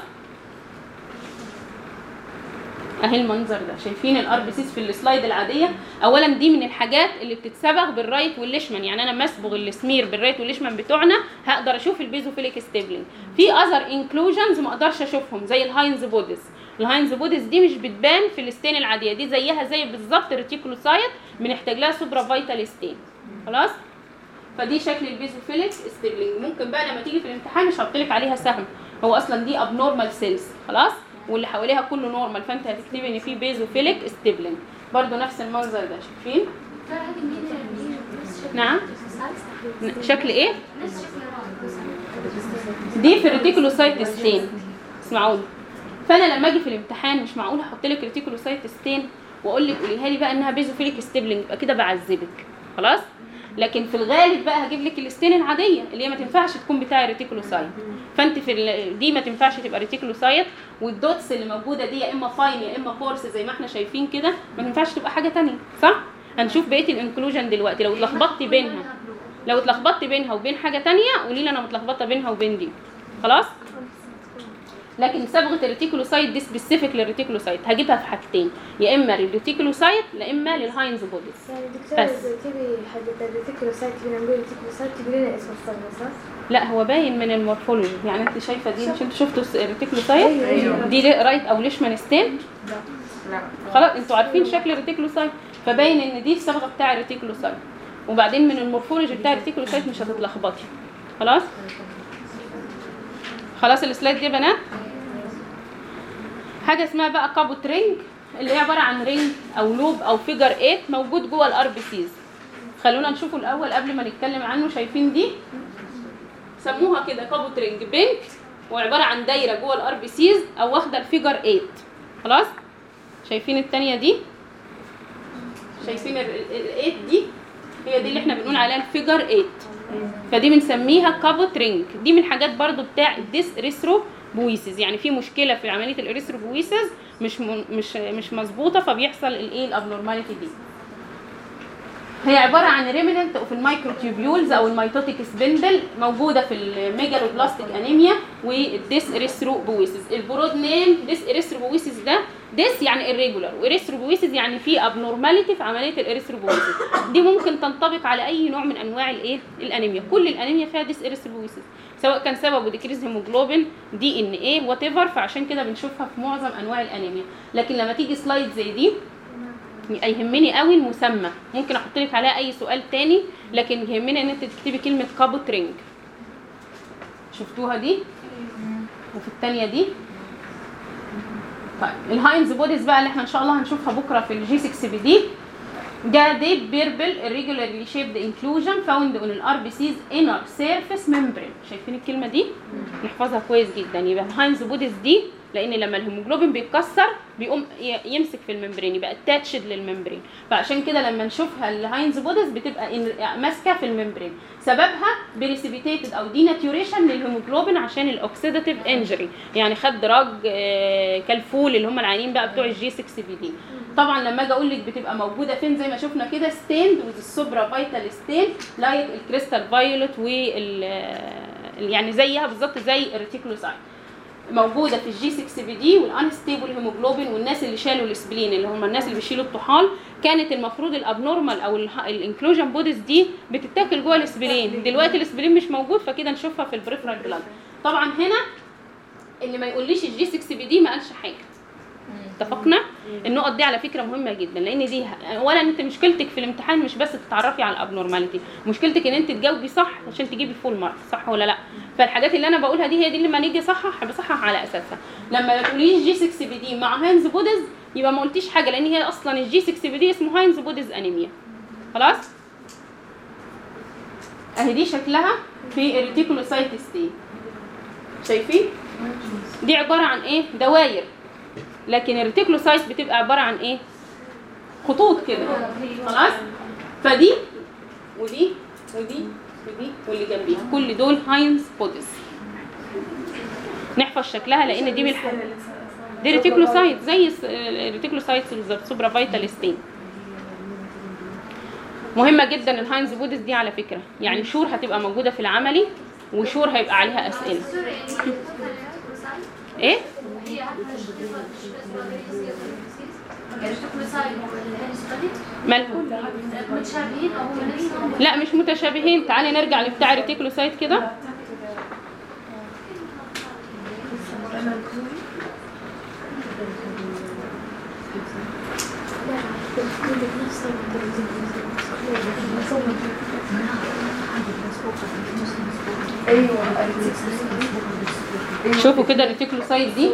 اهي المنظر ده شايفين الار بي سيز في السلايد العاديه اولا دي من الحاجات اللي بتتصبغ بالرايت والليشمان يعني انا مسبغ السمير بالرايت والليشمان بتوعنا هقدر اشوف البيزوفيليك ستيبلينج في اذر انكلوجنز ما اقدرش اشوفهم زي الهاينز بوديز الهاينز بوديز دي مش بتبان في الستين العاديه دي زيها زي بالظبط الريتيكولوسايت بنحتاج لها سوبرا فايتال ستين خلاص فدي شكل البيزوفيليك ستيبلينج ممكن بقى لما تيجي في الامتحان مش هحط لك عليها سهم هو اصلا دي ابنورمال سيلز خلاص واللي حواليها كله نورمال فانت هتكتبي ان في بيزوفيليك ستيبلينج برضو نفس المنظر ده شايفين ترى هذه مين يعني نفس شكل نعم. الرصاص؟ شكل ايه نفس شكل الرصاص. دي في الريتيكولوسايت ستين اسمعوني فانا لما اجي في الامتحان مش معقول احط لك ريتيكولوسايت ستين واقول لك قوليها لي بقى انها بيزوفيليك ستيبلينج يبقى كده بعذبك خلاص لكن في الغالب بقى هجيب لك الستين العاديه اللي هي ما تنفعش تكون بتاع الريتيكولوسايت فانت في ال- دي ما تنفعش تبقى ريتيكولوسايت والدوتس اللي موجوده دي يا اما فاين يا اما كورس زي ما احنا شايفين كده ما تنفعش تبقى حاجه تانية صح هنشوف بقيه الانكلوجن دلوقتي لو اتلخبطتي بينها لو اتلخبطت بينها وبين حاجه تانية قولي لي انا متلخبطه بينها وبين دي خلاص لكن صبغه الريتيكولوسايت دي سبيسيفيك للريتيكولوسايت هجيبها في حاجتين يا اما للريتيكولوسايت يا اما للهاينز بوديز يعني دكتورة بس. إذا تبي حقة الريتيكولوسايت تبي نقول ريتيكولوسايت تقولي لنا اسم الصبغة صح؟ لا هو باين من المورفولوجي يعني انت شايفه دي مش انتوا شفتوا الس- الريتيكولوسايت أيوة. دي ليه- رايت او ليشمان ستين خلاص انتوا عارفين شكل الريتيكولوسايت فباين ان دي الصبغه بتاع الريتيكولوسايت وبعدين من المورفولوجي بتاع الريتيكولوسايت مش هتتلخبطي خلاص خلاص السلايد دي يا بنات حاجه اسمها بقى كابوت رينج اللي هي عباره عن رينج او لوب او فيجر 8 موجود جوه الار بي سيز خلونا نشوفه الاول قبل ما نتكلم عنه شايفين دي سموها كده كابوت رينج بينك وعباره عن دايره جوه الار بي سيز او واخده الفيجر 8 خلاص شايفين التانية دي شايفين ال 8 دي هي دي اللي احنا بنقول عليها الفيجر 8 فدي بنسميها كابوت رينج دي من الحاجات برضو بتاع الديس ريسترو بويسز يعني في مشكله في عمليه الاريثرو بويسز مش م- مش مش مظبوطه فبيحصل الايه الابنورماليتي دي هي عباره عن ريمننت اوف المايكروتيوبيولز او الميتوتيك سبندل موجوده في الميجالوبلاستيك انيميا والديس اريثروبويسيس البرود نيم ديس اريثروبويسيس ده ديس يعني irregular واريثروبويسيس يعني في ابنورماليتي في عمليه الاريثروبويسيس دي ممكن تنطبق على اي نوع من انواع الايه الانيميا كل الانيميا فيها ديس اريثروبويسيس سواء كان سببه ديكريز هيموجلوبين دي ان ايه وات ايفر فعشان كده بنشوفها في معظم انواع الانيميا لكن لما تيجي سلايد زي دي يهمني قوي المسمى ممكن احط لك عليها اي سؤال تاني لكن يهمني ان انت تكتبي كلمه كابوت رينج شفتوها دي وفي الثانيه دي طيب الهاينز بوديز بقى اللي احنا ان شاء الله هنشوفها بكره في الجي 6 بي دي ده دي بيربل irregularly shaped inclusion found on ال RBC's inner surface membrane شايفين الكلمه دي نحفظها كويس جدا يبقى الهاينز بوديز دي لان لما الهيموجلوبين بيتكسر بيقوم ي- يمسك في الممبرين يبقى اتاتشد للممبرين فعشان كده لما نشوفها الهاينز بوديز بتبقى إن- ماسكه في الممبرين سببها بريسيبيتيتد او ديناتيوريشن للهيموجلوبين عشان الاوكسيداتيف انجري يعني خد دراج آه، كالفول اللي هم العيانين بقى بتوع الجي 6 بي دي طبعا لما اجي اقول لك بتبقى موجوده فين زي ما شفنا كده ستيند وذ السوبرا فايتال ستين لايك الكريستال فايولت وال يعني زيها بالظبط زي الريتيكولوسايت موجوده في الجي 6 بي دي والانستيبل هيموجلوبين والناس اللي شالوا الاسبلين اللي هم الناس اللي بيشيلوا الطحال كانت المفروض الابنورمال او الانكلوجن بوديز دي بتتاكل جوه الاسبلين دلوقتي الاسبلين مش موجود فكده نشوفها في البريفرال بلاد طبعا هنا اللي ما يقوليش الجي 6 بي دي ما قالش حاجه اتفقنا النقط دي على فكره مهمه جدا لان دي اولا انت مشكلتك في الامتحان مش بس تتعرفي على الابنورماليتي مشكلتك ان انت تجاوبي صح عشان تجيبي فول مارك صح ولا لا فالحاجات اللي انا بقولها دي هي دي اللي لما نيجي اصحح بصحح على اساسها لما ما تقوليش جي 6 بي دي مع هاينز بودز يبقى ما قلتيش حاجه لان هي اصلا الجي 6 بي دي اسمه هاينز بودز انيميا خلاص اهي دي شكلها في الريتيكولوسايت ستين شايفين دي عباره عن ايه دواير لكن الريتيكولوسايت بتبقى عباره عن ايه خطوط كده خلاص فدي ودي ودي ودي واللي جنبيها كل دول هاينز بودز نحفظ شكلها لان دي بالح... دي ريتيكولوسايت زي الس- الريتيكولوسايتس بالظبط سوبرا فايتال ستين مهمه جدا الهاينز بودز دي على فكره يعني شور هتبقى موجوده في العملي وشور هيبقى عليها اسئله ايه هي الريتيكولوسايت والهيستوليت مالهم متشابهين او هم نفسهم لا مش متشابهين تعالي نرجع لبتاع الريتيكولوسايت كده شوفوا كده الريتيكولوسايت دي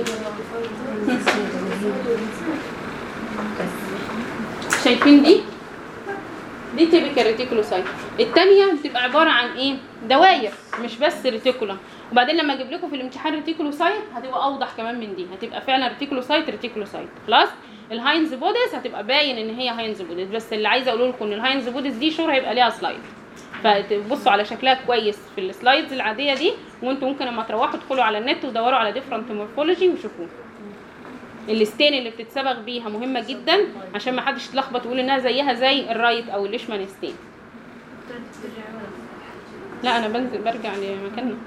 شايفين دي دي تيبيكال ريتيكولوسايت التانية بتبقى عبارة عن ايه دواير مش بس ريتيكولا وبعدين لما اجيب لكم في الامتحان ريتيكولوسايت هتبقى اوضح كمان من دي هتبقى فعلا ريتيكولوسايت ريتيكولوسايت خلاص الهاينز بودز هتبقى باين ان هي هاينز بودز بس اللي عايزه اقول لكم ان الهاينز بودز دي شور هيبقى ليها سلايد فتبصوا على شكلها كويس في السلايدز العاديه دي وانتوا ممكن لما تروحوا تدخلوا على النت ودوروا على ديفرنت مورفولوجي وشوفوه الستين اللي بتتصبغ بيها مهمه جدا عشان ما حدش يتلخبط ويقول انها زيها زي الرايت او الليشمان ستين لا انا بنزل برجع لمكاننا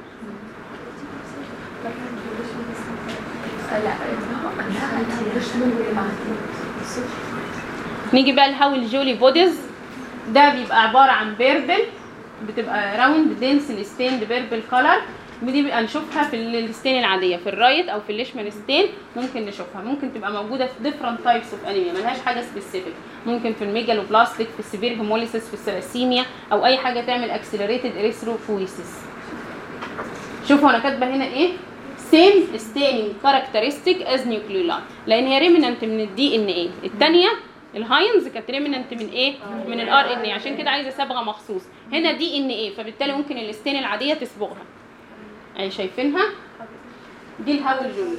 نيجي بقى لهاول جولي بوديز ده بيبقى عباره عن بيربل بتبقى راوند دينس الستيند بيربل كولر ودي بقى نشوفها في الستين العاديه في الرايت او في الليشمان ستين ممكن نشوفها ممكن تبقى موجوده في ديفرنت تايبس اوف انيميا ملهاش حاجه سبيسيفيك ممكن في الميجالوبلاستيك في السيفير هيموليسيس في السلاسيميا او اي حاجه تعمل اكسلريتد اريثروفويسيس شوفوا انا كاتبه هنا ايه سيم ستيننج كاركترستيك از نيوكليولاي لان هي ريمننت من الدي ان ايه الثانيه الهاينز كانت ريمننت من ايه من الار ان اي عشان كده عايزه صبغه مخصوص هنا دي ان ايه فبالتالي ممكن الستين العاديه تصبغها اهي شايفينها دي الهاول جولي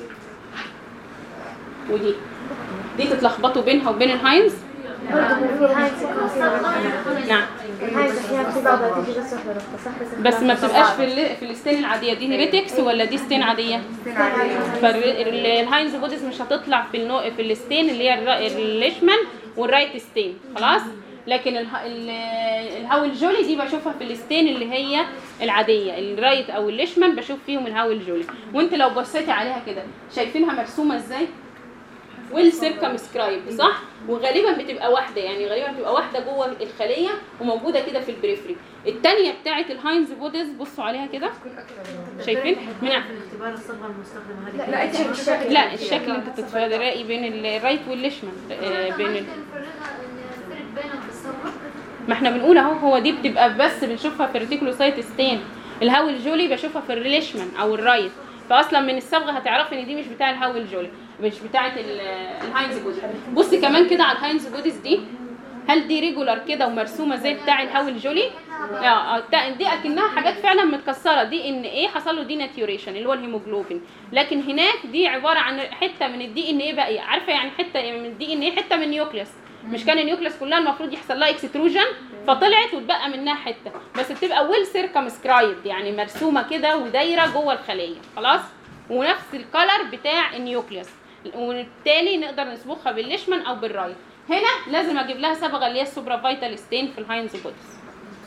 ودي دي تتلخبطوا بينها وبين الهاينز برضه في هاينز كونسيلر. نعم الهاينز احيانا في بعضها تيجي بس واحده نقطه صح بس ما بتبقاش في ال- في الستين العاديه دي ريتكس ولا دي ستين عاديه فالهاينز بوديز مش هتطلع في النوع في الستين اللي هي الر- الليشمان والرايت ستين خلاص لكن اله- ال- الهاول جولي دي بشوفها في الستين اللي هي العاديه الرايت او الليشمان بشوف فيهم الهاول جولي وانت لو بصيتي عليها كده شايفينها مرسومه ازاي ويل سيركمسكرايب صح وغالبا بتبقى واحده يعني غالبا بتبقى واحده جوه الخليه وموجوده كده في البريفري الثانيه بتاعه الهاينز بوديز بصوا عليها كده شايفين من اختبار الصبغه المستخدمه هذه لا انت شكل لا الشكل انت تتفرقي بين الرايت والليشمان آه، بين ال... نفرق بينهم في الصبغه ما احنا بنقول اهو هو دي بتبقى بس بنشوفها في الريتيكولوسايت ستين الهاول جولي بشوفها في الريليشمان او الرايت فاصلا من الصبغه هتعرفي ان دي مش بتاع الهاول جولي مش بتاعه ال- الهاينز بوديز بصي كمان كده على الهاينز بوديز دي هل دي ريجولار كده ومرسومه زي بتاع الهاول جولي اه آه، تا- دي اكنها حاجات فعلا متكسره دي ان ايه حصل له دي ناتيوريشن اللي هو الهيموجلوبين لكن هناك دي عباره عن حته من الدي ان ايه باقيه عارفه يعني حته من الدي ان ايه حته من نيوكليوس مش كان النيوكليوس كلها المفروض يحصل لها اكستروجن فطلعت واتبقى منها حته بس بتبقى ويل سيركمسكرايبد يعني مرسومه كده ودايره جوه الخليه خلاص ونفس الكلر بتاع النيوكليوس وبالتالي نقدر نصبغها بالليشمان او بالرايت هنا لازم اجيب لها صبغه اللي هي السوبرا فايتال ستين في الهاينز بوديز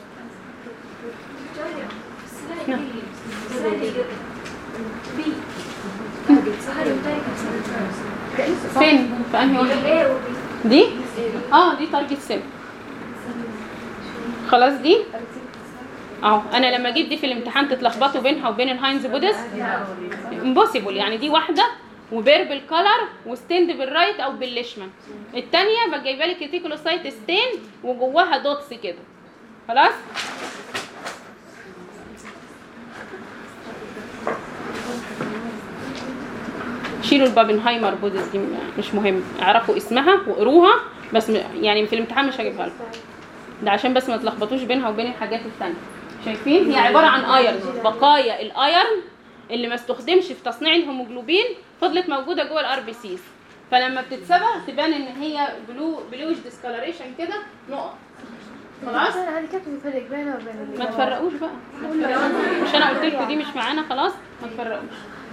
فين في انهي واحده دي اه دي تارجت سيل خلاص دي اهو انا لما اجيب دي في الامتحان تتلخبطوا بينها وبين الهاينز بودز امبوسيبل يعني دي واحده وبير بالكلر وستيند بالرايت او بالليشمان التانية بقى جايبه لك ريتيكولوسايت ستين وجواها دوتس كده خلاص شيلوا البابنهايمر بودز دي مش مهم اعرفوا اسمها وقروها بس م- يعني في الامتحان مش هجيبها لكم ده عشان بس ما تلخبطوش بينها وبين الحاجات التانية شايفين هي عبارة عن ايرن بقايا الايرن اللي ما استخدمش في تصنيع الهيموجلوبين فضلت موجودة جوه الار بي سيز فلما بتتسبق تبان ان هي بلو بلوش ديسكولريشن كده نقط خلاص أنا هذه كيف نفرق بينها وبين ما تفرقوش بقى ما تفرقوش. مش انا قلت لكم دي مش معانا خلاص ما تفرقوش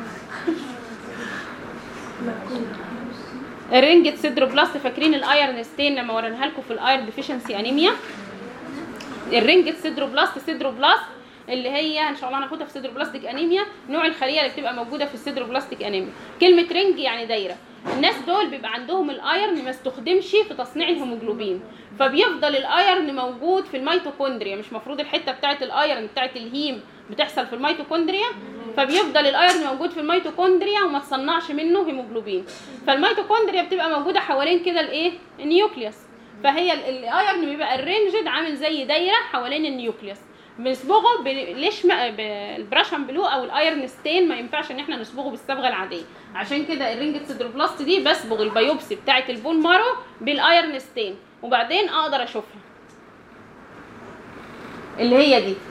الرنجة سيدروبلاست فاكرين الايرن ستين لما وريناها لكم في الايرن ديفيشنسي انيميا الرنجة سيدروبلاست سيدروبلاست اللي هي ان شاء الله هناخدها في سيدروبلاستيك انيميا نوع الخليه اللي بتبقى موجوده في السيدروبلاستيك انيميا كلمه رنج يعني دايره الناس دول بيبقى عندهم الايرن ما استخدمش في تصنيع الهيموجلوبين فبيفضل الايرن موجود في الميتوكوندريا مش مفروض الحته بتاعه الايرن بتاعه الهيم بتحصل في الميتوكوندريا فبيفضل الايرن موجود في الميتوكوندريا وما تصنعش منه هيموجلوبين فالميتوكوندريا بتبقى موجوده حوالين كده الايه النيوكليوس فهي ال- الايرن بيبقى الرينجد عامل زي دايره حوالين النيوكليوس بنصبغه ب- ليش ما بالبراشم بلو او الايرن ستين ما ينفعش ان احنا نصبغه بالصبغه العاديه عشان كده الرينج سيدروبلاست دي بصبغ البيوبسي بتاعه البون مارو بالايرن ستين وبعدين اقدر اشوفها اللي هي دي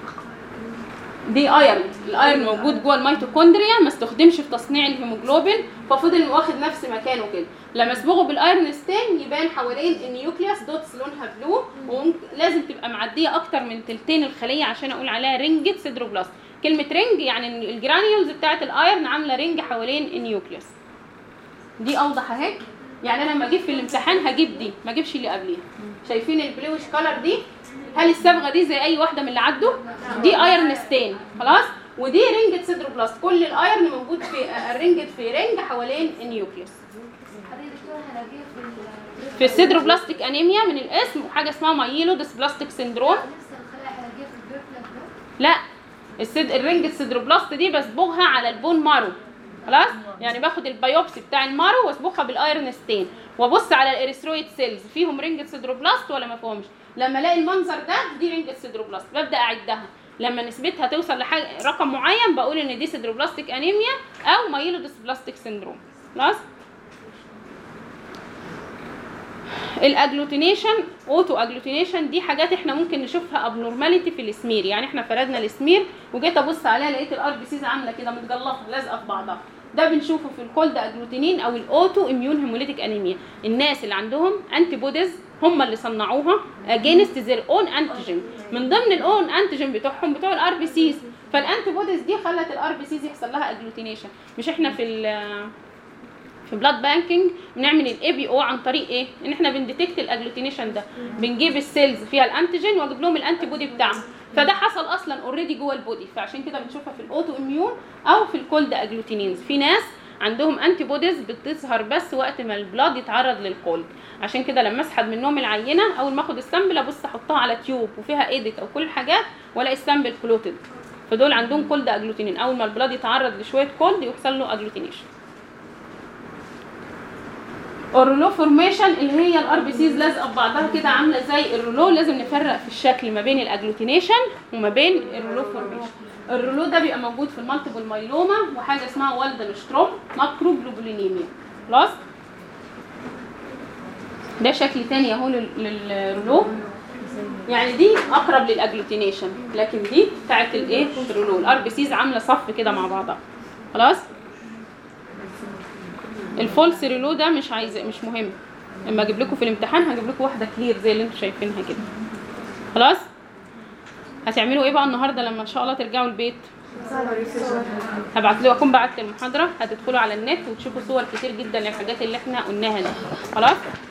دي ايرن الايرن موجود جوه الميتوكوندريا ما استخدمش في تصنيع الهيموجلوبين ففضل واخد نفس مكانه كده لما اصبغه بالايرن ستين يبان حوالين النيوكليوس دوتس لونها بلو ولازم تبقى معديه اكتر من تلتين الخليه عشان اقول عليها رينجة سيدروبلاست كلمه رينج يعني إن الجرانيولز بتاعه الايرن عامله رينج حوالين النيوكليوس دي اوضح اهي يعني انا لما اجيب في الامتحان هجيب دي ما اجيبش اللي قبليها شايفين البلوش كلر دي هل الصبغه دي زي اي واحده من اللي عدوا دي ايرن ستين خلاص ودي رينجة سيدروبلاست كل الايرن موجود في الرينجة في رينج حوالين النيوكليوس هذه دكتورة هلاقيها في ال- في السيدروبلاستيك انيميا من الاسم وحاجه اسمها مايلو ديسبلاستيك سندروم نفس الخلايا هلاقيها في البيرفلك ده لا السيد الرنج السيدروبلاست دي بصبغها على البون مارو خلاص يعني باخد البيوبسي بتاع المارو واصبغها بالايرن ستين وابص على الاريثرويد سيلز فيهم رنج سيدروبلاست ولا ما فيهمش لما الاقي المنظر ده دي رنج سيدروبلاست ببدا اعدها لما نسبتها توصل لحاجه رقم معين بقول ان دي سيدروبلاستيك انيميا او مايلو ديسبلاستيك سندروم خلاص الاجلوتينيشن اوتو اجلوتينيشن دي حاجات احنا ممكن نشوفها ابنورماليتي في السمير يعني احنا فردنا السمير وجيت ابص عليها لقيت الار بي سيز عامله كده متجلطه لازقه في بعضها ده بنشوفه في الكولد اجلوتينين او الاوتو اميون هيموليتيك انيميا الناس اللي عندهم انتي بوديز هم اللي صنعوها اجينست ذير اون انتيجين من ضمن الاون انتيجين بتوعهم بتوع الار بي سيز فالانتي بوديز دي خلت الار بي سيز يحصل لها اجلوتينيشن مش احنا في ال- في بلاد بانكينج بنعمل الاي بي او عن طريق ايه ان احنا بنديتكت الاجلوتينيشن ده بنجيب السيلز فيها الانتيجين واجيب لهم الانتي بودي بتاعهم فده حصل اصلا اوريدي جوه البودي فعشان كده بنشوفها في الاوتو اميون او في الكولد اجلوتينينز في ناس عندهم انتي بوديز بتظهر بس وقت ما البلاد يتعرض للكولد عشان كده لما اسحب منهم العينه اول ما اخد السامبل ابص احطها على تيوب وفيها ايديت او كل الحاجات والاقي السامبل كلوتد فدول عندهم كولد اجلوتينين اول ما البلاد يتعرض لشويه كولد يحصل له اجلوتينيشن الرولو فورميشن اللي هي الار بي سيز لازقه في بعضها كده عامله زي الرولو لازم نفرق في الشكل ما بين الاجلوتينيشن وما بين الرولو فورميشن الرولو ده بيبقى موجود في المالتيبل مايلوما وحاجه اسمها والدنشتروم ماكرو جلوبولينيميا خلاص ده شكل تاني اهو لل- للرولو يعني دي اقرب للاجلوتينيشن لكن دي بتاعت الايه الرولو الار بي سيز عامله صف كده مع بعضها خلاص الفولس ريلو ده مش عايز مش مهم اما اجيب لكم في الامتحان هجيب لكم واحده كلير زي اللي انتم شايفينها كده خلاص هتعملوا ايه بقى النهارده لما ان شاء الله ترجعوا البيت هبعت له اكون بعت المحاضره هتدخلوا على النت وتشوفوا صور كتير جدا للحاجات اللي احنا قلناها دي خلاص